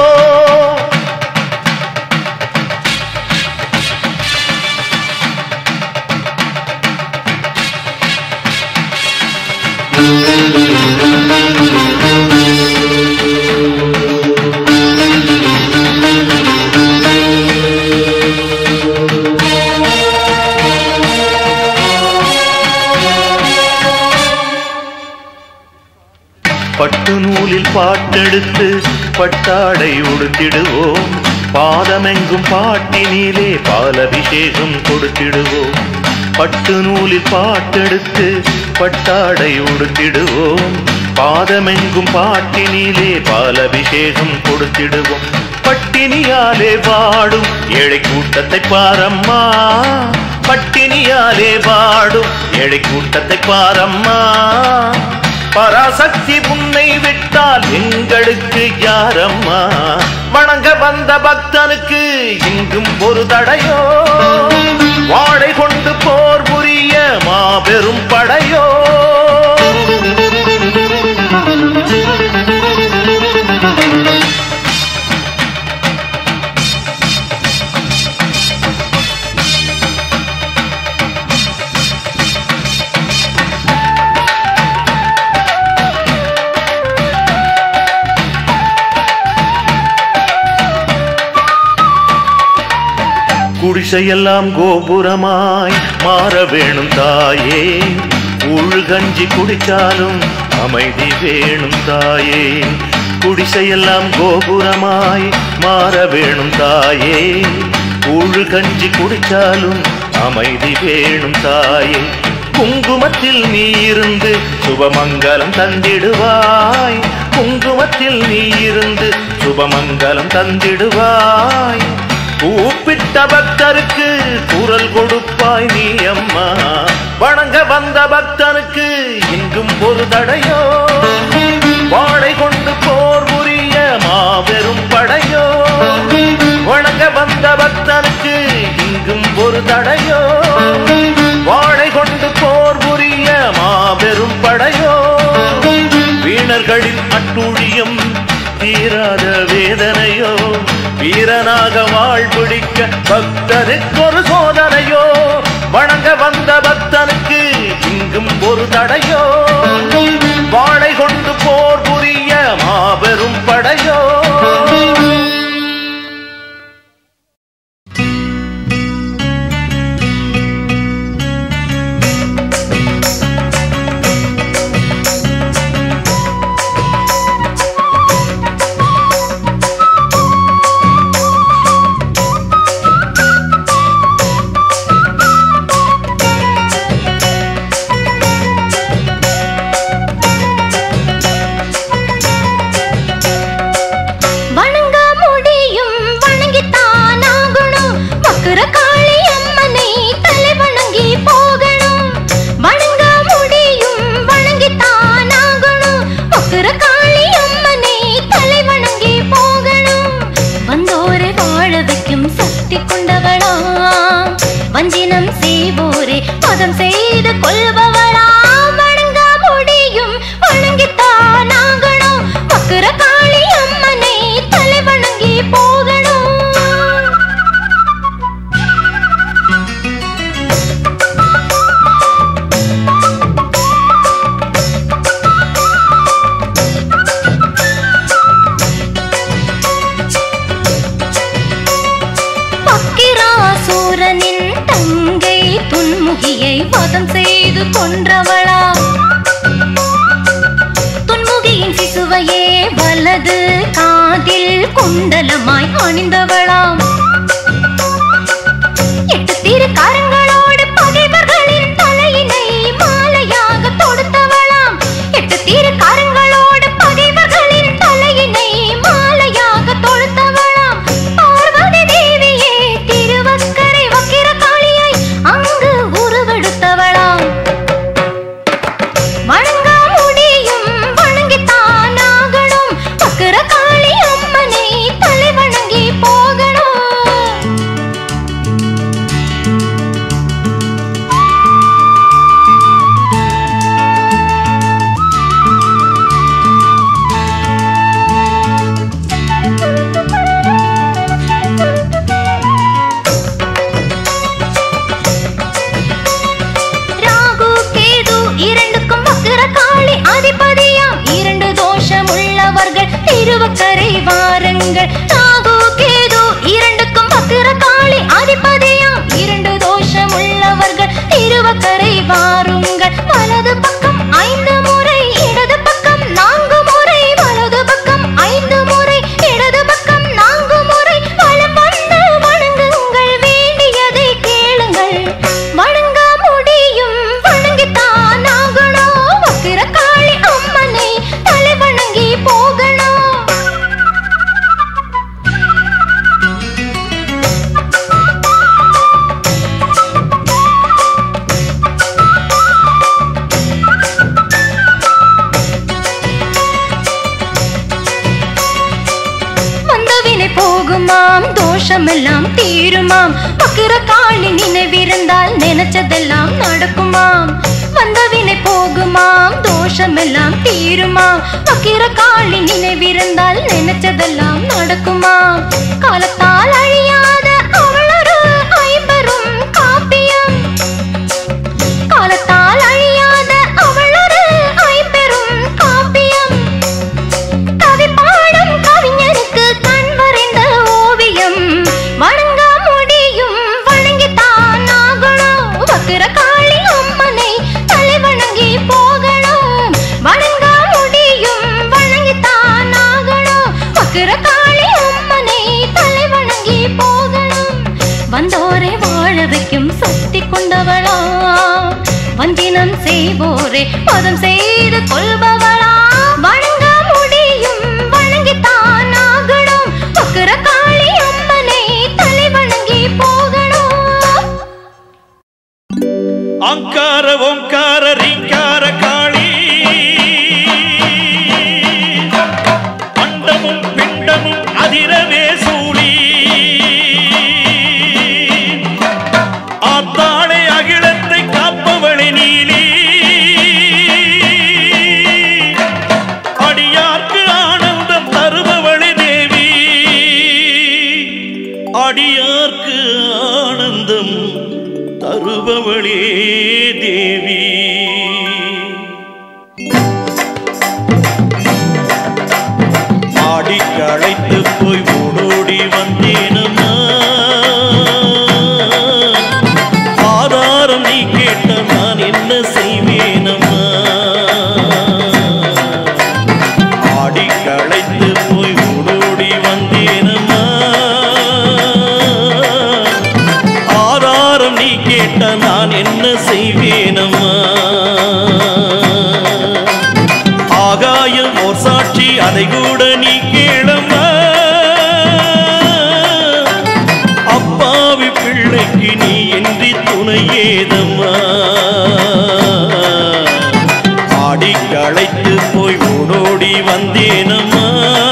பட்டு நூலில் பாட்டெடுத்து பட்டாடை உடுத்திடுவோம் பாதமெங்கும் பாட்டினிலே பாலபிஷேகம் கொடுத்திடுவோம் பட்டு நூலில் பாட்டெடுத்து பட்டாடை உடுத்திடுவோம் பாதமெங்கும் பாட்டினிலே பாலபிஷேகம் கொடுத்திடுவோம் பட்டினியாலே வாடும் ஏழை கூட்டத்தை பாரம்மா பட்டினியாலே வாடும் ஏழை கூட்டத்தை பாரம்மா பராசக்தி உன்னை விட்டால் எங்களுக்கு யாரம்மா வணங்க வந்த பக்தனுக்கு இங்கும் ஒரு தடையோ வாடை கொண்டு போர் புரிய மாபெரும் படையோ குடிசையெல்லாம் கோபுரமாய் மாற வேணும் தாயே உழுகஞ்சி குடிச்சாலும் அமைதி வேணும் தாயே குடிசையெல்லாம் கோபுரமாய் மாற வேணும் தாயே கூழு கஞ்சி குடிச்சாலும் அமைதி வேணும் தாயே குங்குமத்தில் நீ இருந்து சுபமங்கலம் தந்திடுவாய் குங்குமத்தில் நீ இருந்து சுபமங்கலம் தந்திடுவாய் கூப்பிட்ட பக்தருக்கு குரல் கொடுப்பாய் நீ அம்மா வணங்க வந்த பக்தனுக்கு இங்கும் ஒரு தடையோ வாழை கொண்டு போர் புரிய மாபெரும் படையோ வணங்க வந்த பக்தனுக்கு இங்கும் ஒரு தடையோ வாழை கொண்டு போர் புரிய மாபெரும் படையோ வீணர்களின் அட்டுழியம் தீராத வேதனையோ வீரனாக வாழ்பிடிக்க பக்தனுக்கு ஒரு சோதனையோ வணங்க வந்த பக்தனுக்கு இங்கும் ஒரு தடையோ வாழை கொண்டு போர் புரிய மாபெரும் படையோ வணங்க முடியும் வணங்கித்தான் ஆகணும் மக்குர காளி அம்மனை தலை வணங்கி போகணும் வணங்க முடியும் வணங்கித்தான் ஆகணும் மக்குர காளி அம்மனை தலை வணங்கி போகணும் வந்தோரை வாழ வைக்கும் சக்தி கொண்டவளாம் வஞ்சினம் செய்வோரே பதம் செய்து கொள்பவளாம் வணங்க முடியும் வணங்கித்தான் ஆகணும் மக்குர காளி அம்மனை தலை வணங்கி போகணும் பக்கிராசூரனின் தங்கை துன்முகியை வதம் செய்து கொன்றவளா துன்முகியின் சிசுவையே வலது காதில் குண்டலமாய் அணிந்தவளாம் எட்டு திருக்காரங்களோடு பகைவர்களின் தலையினை மாலையாக தொடுத்தவளாம் எட்டு திருக்காரங்களோடு பகைவர்களின் தலையினை மாலையாக தொடுத்தவளாம் பார்வதி தேவியே திருவக்கரை வக்கிர காளியாய் அங்கு உருவெடுத்தவளாம் வணங்க முடியும் வணங்கித்தான் ஆகணும் வக்கிர காளி அம்மனை தலை வணங்கி போகணும் ராகு கேது இரண்டுக்கும் வக்கிர காளி அதிபதியாம் இரண்டு தோஷம் உள்ளவர்கள் திருவக்கரை வாருங்கள் ராகு கேது இரண்டுக்கும் வக்கிர காளி அதிபதியாம் இரண்டு தோஷம் உள்ளவர்கள் திருவக்கரை வாருங்கள் வலது பக்கம் ஐந்து முறை இடது பக்கம் நான்கு முறை வலது பக்கம் ஐந்து முறை இடது பக்கம் நான்கு முறை வலம் வந்து வணங்குங்கள் வேண்டியதை கேளுங்கள் வணங்க முடியும் வணங்கித்தான் ஆகணும் வக்கிர காளி அம்மனை தலை வணங்கி போகணும் வந்தவினை போகுமாம் தோஷமெல்லாம் தீருமாம் வக்கிர காளி நினைவிருந்தால் நினைச்சதெல்லாம் நடக்குமாம் வந்தவினை போகுமாம் தோஷமெல்லாம் தீருமாம் வக்கிர காளி நினைவிருந்தால் நினைச்சதெல்லாம் நடக்குமாம் காலத்தால் அழியாத அவளொரு ஐம்பெரும் காப்பியம் காலத்தால் அழியாத அவளொரு ஐம்பெரும் காப்பியம் கவி பாடும் கவிஞருக்கு கண் வரைந்த ஓவியம் வணங்க முடியும் வணங்கித்தான் ஆகணும் வக்கிர காளி அம்மனை தலை வணங்கி போகணும் வணங்க முடியும் வணங்கித்தான் ஆகணும் வக்கிர காளி அம்மனை தலை வணங்கி போகணும் வந்தோரை வாழ வைக்கும் சக்தி கொண்டவளா வந்தினம் செய்வோரே பதம் செய்து கொள்பவளா வணங்க முடியும் வணங்கித்தான் ஆகணும் வக்கர காளி அம்மனை தலை வணங்கி போகணும் அங்கார ஓங்கார ரீங்கார காளி அண்டமும் பிண்டமும் அதிரவே சூழி ஆத்தாளை அகிலத்தை காப்பவளை நீலி அடியார்க்கு ஆனந்தம் தருபவளை தேவி அடியார்க்கு ஆனந்தம் தருபவளே தேவி ஆடி களைத்து போய் ஓடோடி வந்தேனம்மா ஆதாரம் நீ கேட்ட நான் என்ன செய்வேனம்மா ஆடி களைத்து போய் ஓடோடி வந்தேனம்மா ஆதாரம் நீ கேட்ட நான் என்ன செய்வேனம்மா ஆகாயம் ஓர் சாட்சி அதை கூட நீ கேளம்மா அப்பாவி பிள்ளைக்கு நீ இன்றி துணை ஏதம்மா ஆடி களைத்து போய் ஓடோடி வந்தேனம்மா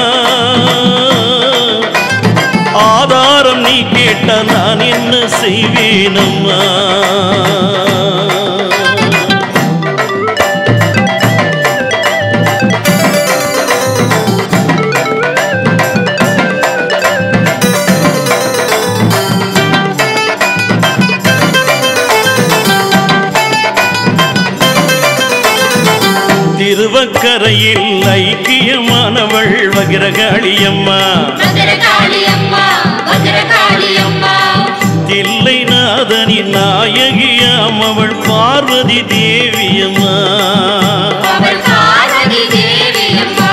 ஆதாரம் நீ கேட்ட நான் என்ன செய்வேனம்மா திருவக்கரையில் ஐக்கியமானவள் வகிரகாளியம்மா வகரகாளியம்மா வகரகாளியம்மா தில்லை நாதனின் நாயகியாம் அவள் பார்வதி தேவியம்மா அவள் பார்வதி தேவியம்மா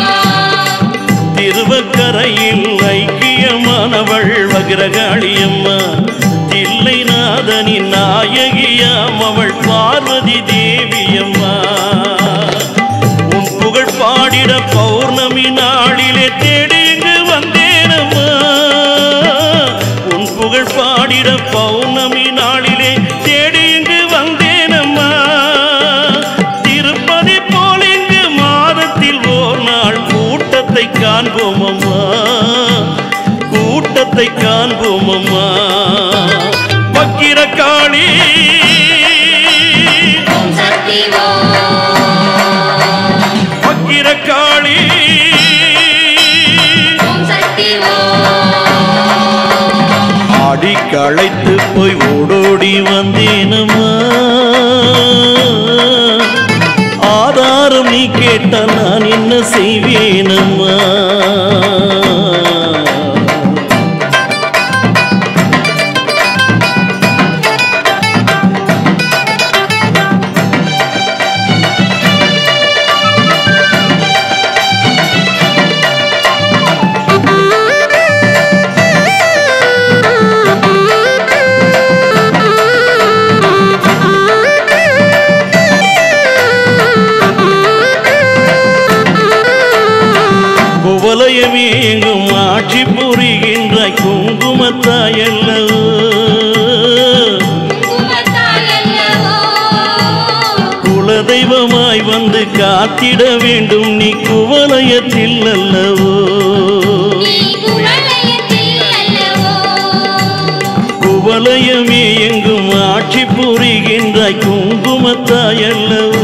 திருவக்கரையில் ஐக்கியமானவள் வகிரகாளியம்மா தில்லை நாதனின் நாயகியாம் அவள் பார்வதி தேவியம்மா உன் புகழ் பாடிட பௌர்ணமி நாளிலே தேடி இங்கு வந்தேனம்மா உன் புகழ் பாடிட பௌர்ணமி நாளிலே தேடி இங்கு வந்தேனம்மா திருப்பதி போல் இங்கு மாதத்தில் ஓர் நாள் கூட்டத்தை காண்போம் அம்மா கூட்டத்தை காண்போம் அம்மா பக்கிர காளி ஓம் சக்தி ஓம் பக்கிர காளி ஓம் சக்தி ஓம் ஆடி களைத்து போய் ஓடோடி வந்தேனம்மா ஆதாரம் நீ கேட்ட நான் என்ன செய்வேனம்மா குவலயமே எங்கும் ஆட்சி புரிகின்ற குங்குமத்தாயல்லவோ குமத்தாயல்லவோ குலதெய்வமாய் வந்து காத்திட வேண்டும் நீ குவலயத்தில் அல்லவோ நீ குவளையத்தில் அல்லவோ குவலயமே எங்கும் ஆட்சி புரிகின்றாய் குங்குமத்தாயல்லவோ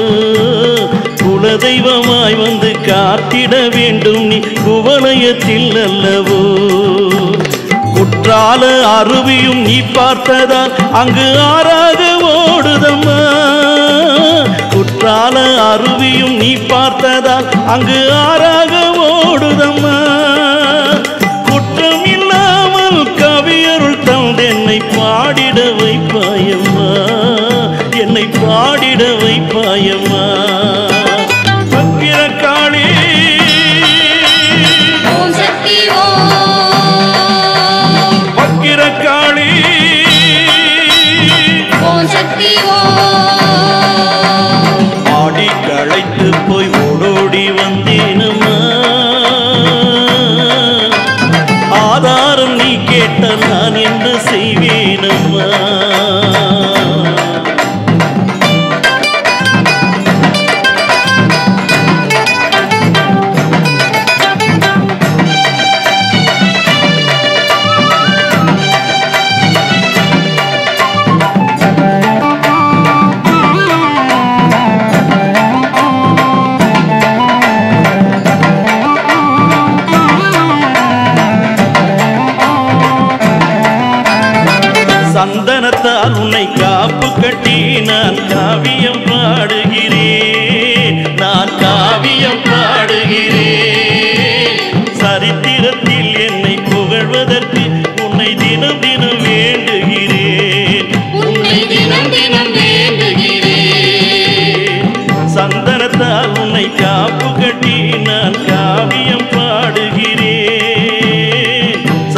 குலதெய்வமாய் வந்து காத்திட வேண்டும் நீ குவலயத்தில் அல்லவோ குற்றால அருவியும் நீ பார்த்ததால் அங்கு ஆறாக ஓடுதம்மா குற்றால அருவியும் நீ பார்த்ததால் அங்கு ஆறாக ஓடுதம்மா குற்றம் இல்லாமல் கவியருள் தந்தென்னை பாடிட வைப்பாயம்மா என்னை பாடிட வைப்பாயம்மா பக்கிர காளி ஓம் சக்தி ஓம் பக்கிர காளி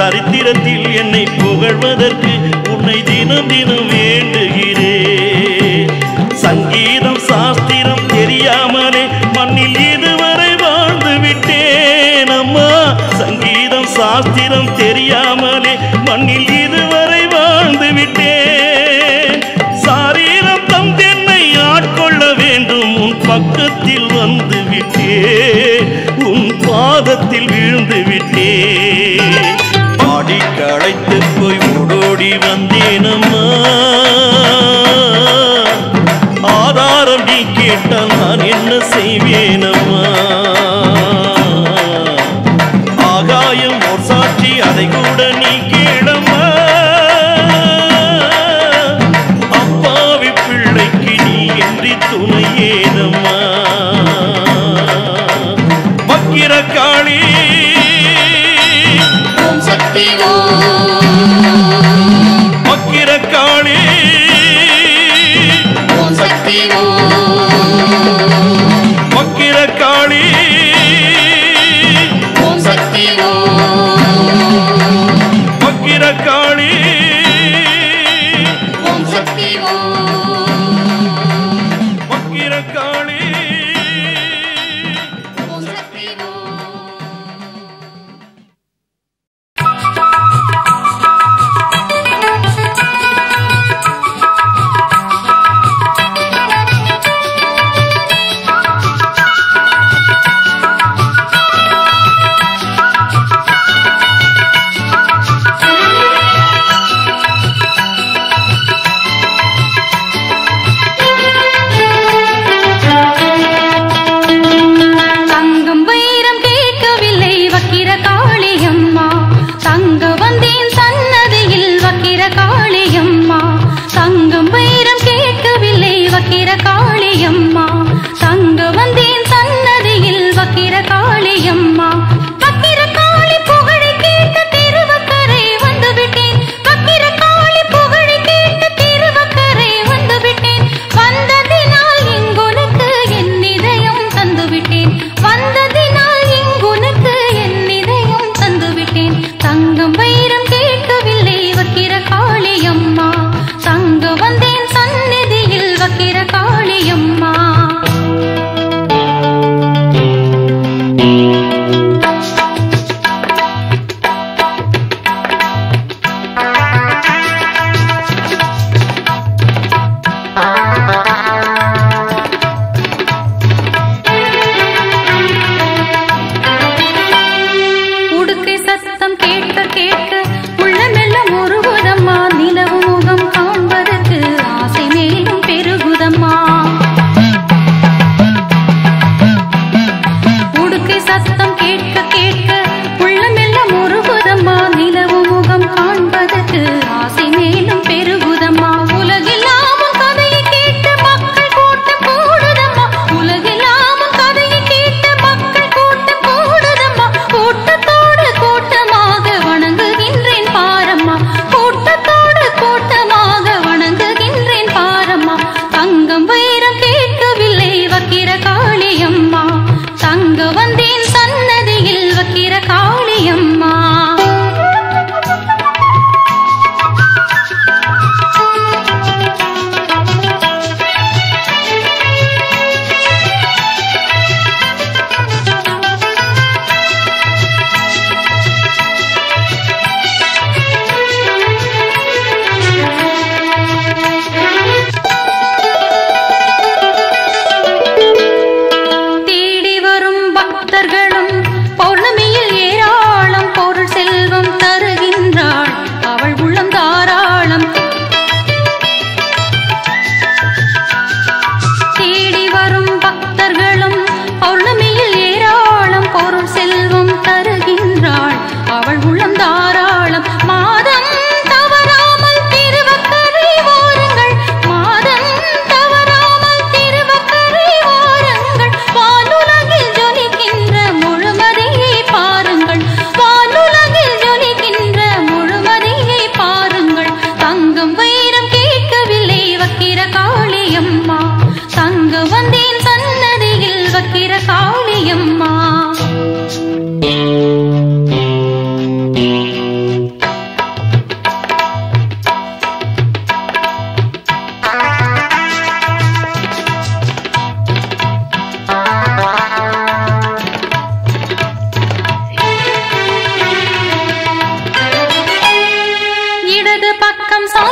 சரித்திரத்தில் என்னை புகழ்வதற்கு உன்னை தினம் தினம் வேண்டுகிறேன் சங்கீதம் சாஸ்திரம் தெரியாமலே மண்ணில் இதுவரை வாழ்ந்து விட்டேன் அம்மா சங்கீதம் சாஸ்திரம் தெரியாமலே மண்ணில் இதுவரை வாழ்ந்து விட்டேன் சாரீரம் தந்தென்னை ஆட்கொள்ள வேண்டும் உன் பக்கத்தில் வந்து விட்டேன் உன் பாதத்தில் வீழ்ந்து விட்டேன் பாடி களைத்து போய் ஓடோடி வந்தேனம்மா ஆதாரம் நீ கேட்டால் நான் என்ன செய்வேனம்மா ஆகாயம் ஒரு சாட்சி அதை கூட நீ கேளம்மா அப்பாவி பிள்ளைக்கு நீ என்று துணையேனம்மா மக்கிர காளி ஓம் சக்தி ஓம் மக்கிர காளி ஓம் சக்தி ஓம் மக்கிர காளி ஓம் சக்தி ஓம் மக்கிர காளி ஓம் சக்தி ஓம் மக்கிர காளி ஓம் சக்தி ஓம்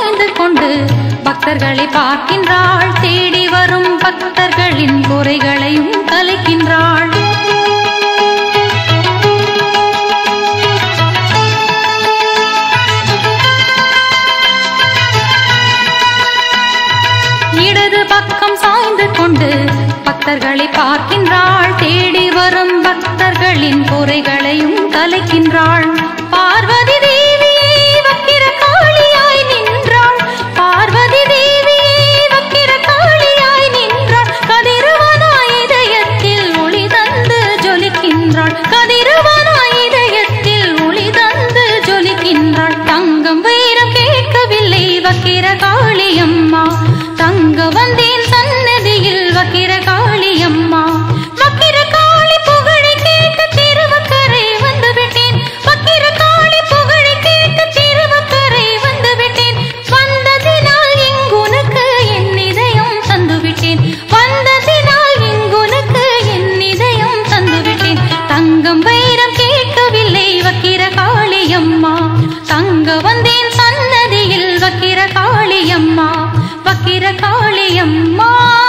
சாய்ந்து கொண்டு பக்தர்களை பார்க்கின்றாள் தேடி வரும் பக்தர்களின் குறைகளையும் கலைக்கின்றாள் இடது பக்கம் சாய்ந்து கொண்டு பக்தர்களை பார்க்கின்றாள் தேடி வரும் பக்தர்களின் குறைகளையும் கலைக்கின்றாள் பார்வதி தேவியே வக்கிர காளியாய் நின்றாள் பார்வதி தேவியே வக்கிர காளியாய் நின்றாள் கதிரவனாய் இதயத்தில் ஒளி தந்து ஜொலிக்கின்றாள் கதிரவனாய் இதயத்தில் ஒளி தந்து ஜொலிக்கின்றாள் தங்கம் வைரம் கேட்கவில்லை வக்கிர காளியம்மா தங்க வந்தேன் சன்னதியில் வக்கிர காளியம்மா வக்கிர காளி புகழை கேட்டு திருவக்கரை வந்து விட்டேன் வக்கிர காளி புகழை கேட்டு திருவக்கரை வந்து விட்டேன் வந்ததினால் இங்குனக்கு என் இதயம் தந்து விட்டேன் வந்ததினால் இங்குனக்கு என் இதயம் தந்து விட்டேன் தங்கம் வைரம் கேட்கவில்லை வக்கிர காளியம்மா தங்க வந்தேன் சன்னதியில் வக்கிர காளியம்மா வக்கிர காளியம்மா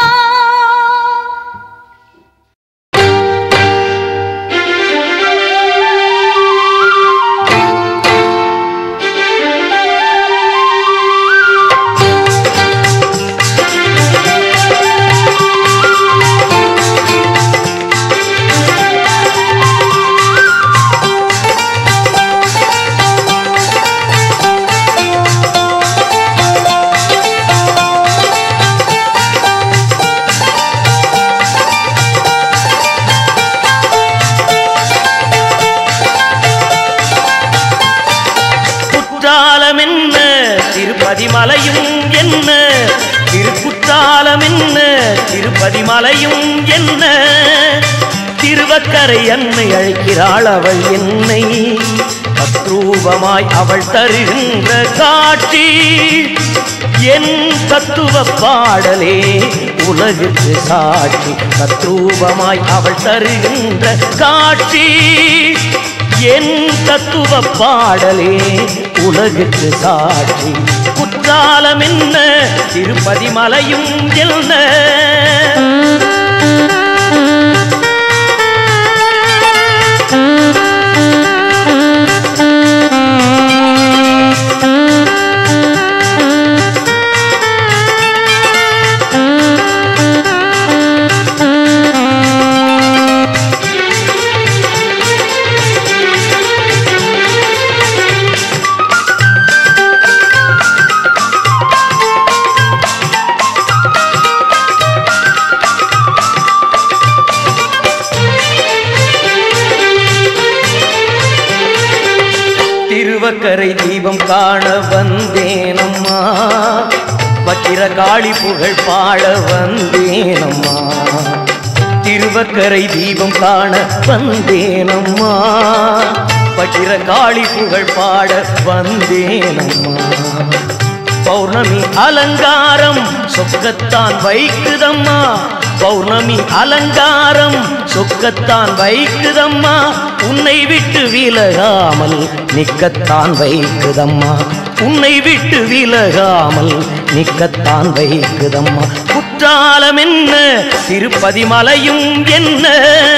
குற்றாலம் என்ன திருப்பதி மலையும் என்ன திருக்குற்றாலம் என்ன திருப்பதி மலையும் என்ன திருவக்கரை என்னை அழைக்கிறாள் அவள் என்னை தத்ரூபமாய் அவள் தருகின்ற காட்சி என் தத்துவ பாடலே உலகுக்கு சாட்சி தத்ரூபமாய் அவள் தருகின்ற காட்சி என் தத்துவ பாடலே உலகுக்கு சாட்சி குற்றாலம் என்ன திருப்பதி மலையும் என்ன திருவக்கரை தீபம் காண வந்தேனம்மா வக்கிர காளி புகழ் பாட வந்தேனம்மா திருவக்கரை தீபம் காண வந்தேனம்மா வக்கிர காளி புகழ் பாட வந்தேனம்மா பௌர்ணமி அலங்காரம் சொக்கத்தான் வைக்குதம்மா பௌர்ணமி அலங்காரம் சொக்கத்தான் வைக்குதம்மா உன்னை விட்டு விலகாமல் நிக்கத்தான் வைக்குதம்மா உன்னை விட்டு விலகாமல் நிக்கத்தான் வைக்குதம்மா குற்றாலம் என்ன திருப்பதி மலையும் என்ன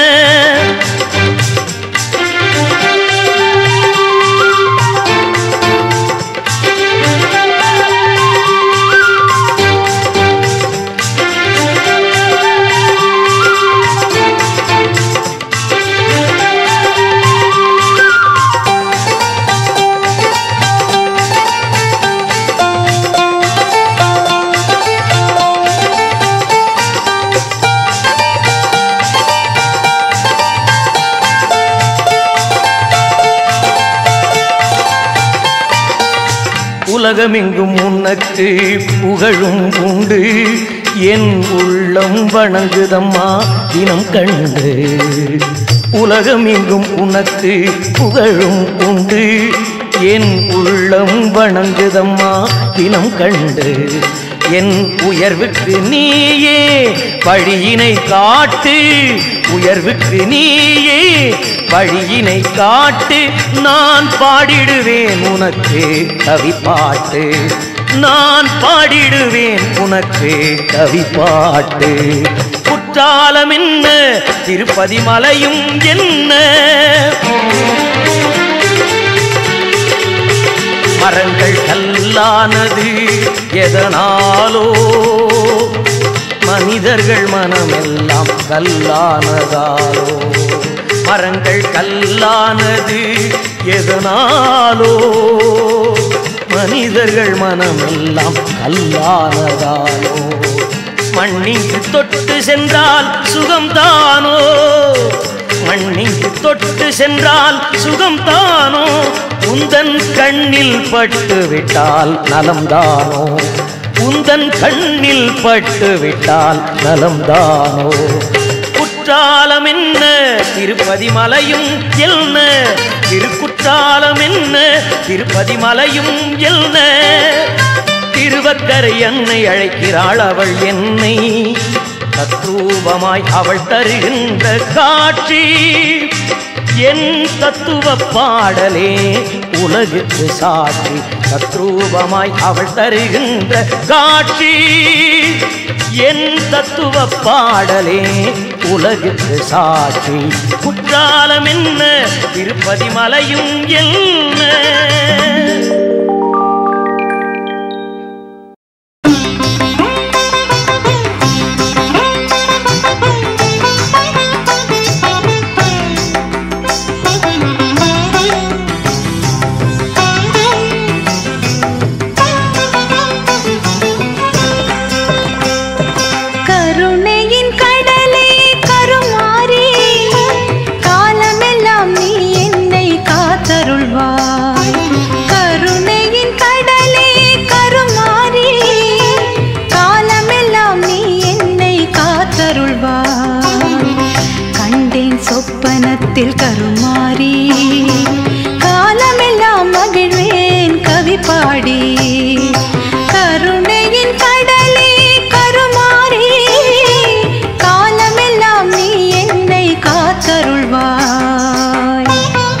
உலகமெங்கும் உனக்கு புகழும் உண்டு என் உள்ளம் வணங்குதம்மா தினம் கண்டு உலகமெங்கும் உனக்கு புகழும் உண்டு என் உள்ளம் வணங்குதம்மா தினம் கண்டு என் உயர்வுக்கு நீயே வழியினை காட்டு உயர்வுக்கு நீயே வழியினை காட்டு நான் பாடிடுவேன் உனக்கு கவி பாட்டு நான் பாடிடுவேன் உனக்கு கவி பாட்டு குற்றாலம் என்ன திருப்பதி மலையும் என்ன மரங்கள் கல்லானது எதனாலோ மனிதர்கள் மனமெல்லாம் கல்லானதாலோ மரங்கள் கல்லானது எதனாலோ மனிதர்கள் மனமெல்லாம் கல்லானதாலோ மண்ணிங்கு தொட்டு சென்றால் சுகம்தானோ மண்ணிங்கு தொட்டு சென்றால் சுகம்தானோ உந்தன் கண்ணில் பட்டு விட்டால் நலம்தானோ உந்தன் கண்ணில் பட்டு விட்டால் நலம்தானோ குற்றாலம் என்ன திருப்பதி மலையும் என்ன திருக்குற்றாலம் என்ன திருப்பதி மலையும் என்ன திருவக்கரை என்னை அழைக்கிறாள் அவள் என்னை தத்ரூபமாய் அவள் தருகின்ற காட்சி என் தத்துவ பாடலே உலகுக்கு சாட்சி தத்ரூபமாய் அவள் தருகின்ற காட்சி என் தத்துவ பாடலே உலகுக்கு சாட்சி குற்றாலம் என்ன திருப்பதி மலையும் என்ன கருணையின் கடலே கருமாறி காலமெல்லாம் நீ என்னை காத்தருள்வாய் கருணையின் கடலே கருமாறி காலமெல்லாம் நீ என்னை காத்தருள்வாய் கண்டேன் சொப்பனத்தில் கருமாறி காலமெல்லாம் மகிழ்வேன் கவி பாடி கருணையின் கடலே கருமாறி காலமெல்லாம் நீ என்னை காத்தருள்வாய்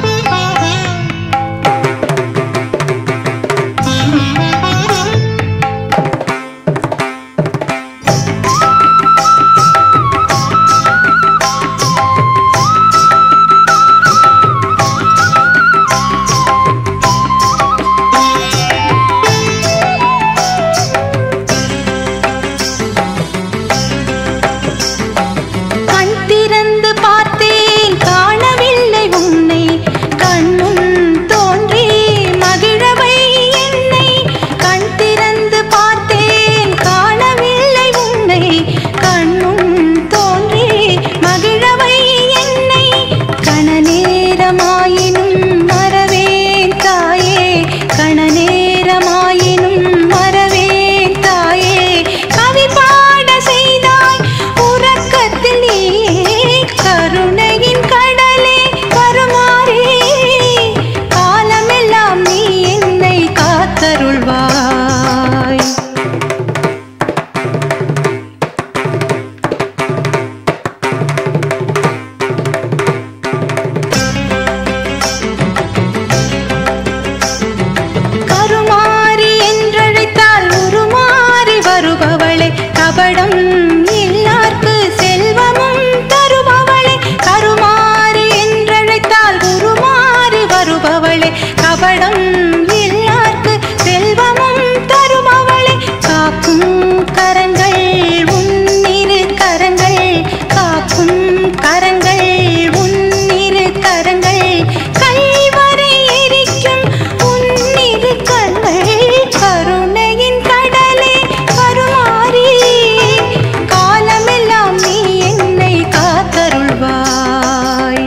கண் திறந்து பார்த்தேன் காணவில்லை உன்னை கண்முன் தோன்றி மகிழவை என்னை கண் திறந்து பார்த்தேன் காணவில்லை உன்னை கண்முன் தோன்றி மகிழவை என்னை கணநேரமாயினும் மறவேன் தாயே கணநேரமாயினும் மறவேன் தாயே கவி பாட செய்தாய் உறக்கத்தில் நீயே கருணையின் கடலே கருமாறி காலமெல்லாம் நீ என்னை காத்தருள்வாய் கருமாறி என்றழைத்தால் உருமாறி வருபவளே கபடம் இல்லார்க்கு செல்வமும் தருபவளே கருமாறி என்றழைத்தால் உருமாறி வருபவளே கபடம் இல்லார்க்கு செல்வமும் தருபவளே காக்கும் கரங்கள் உன்னிரு கரங்கள் காக்கும் கரங்கள் உன்னிரு கரங்கள் கைவரை எரிக்கும் உன்னிரு கண்கள் கருணையின் கடலே கருமாறி காலமெல்லாம் நீ என்னை காத்தருள்வாய்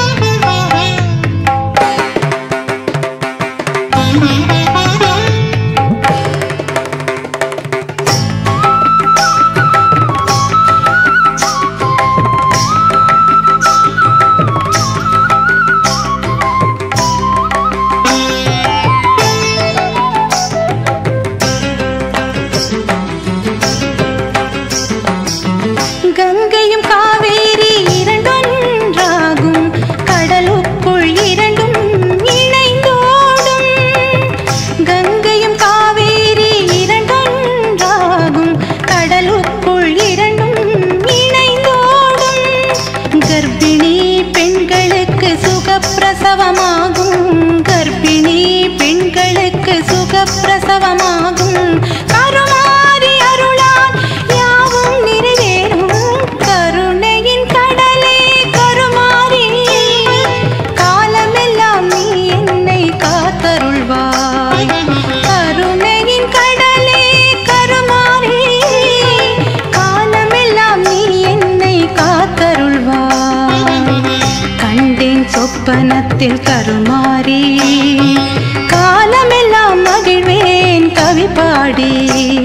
கங்கையும் காவேரி இரண்டொன்றாகும் கடலுக்குள் இரண்டும் இணைந்தோடும் சுகப்பிரசவமாகும் கருமாரி அருளால் யாவும் நிறைவேறும் கருணையின் கடலே கருமாரி காலமெல்லாம் நீ என்னை காத்தருள்வாய் கருணையின் கடலே கருமாரி காலமெல்லாம் நீ என்னை காத்தருள்வாய் கண்டேன் சொப்பனத்தில் கருமாறி காலமெல்லாம் மகிழ்வேன் கவி பாடி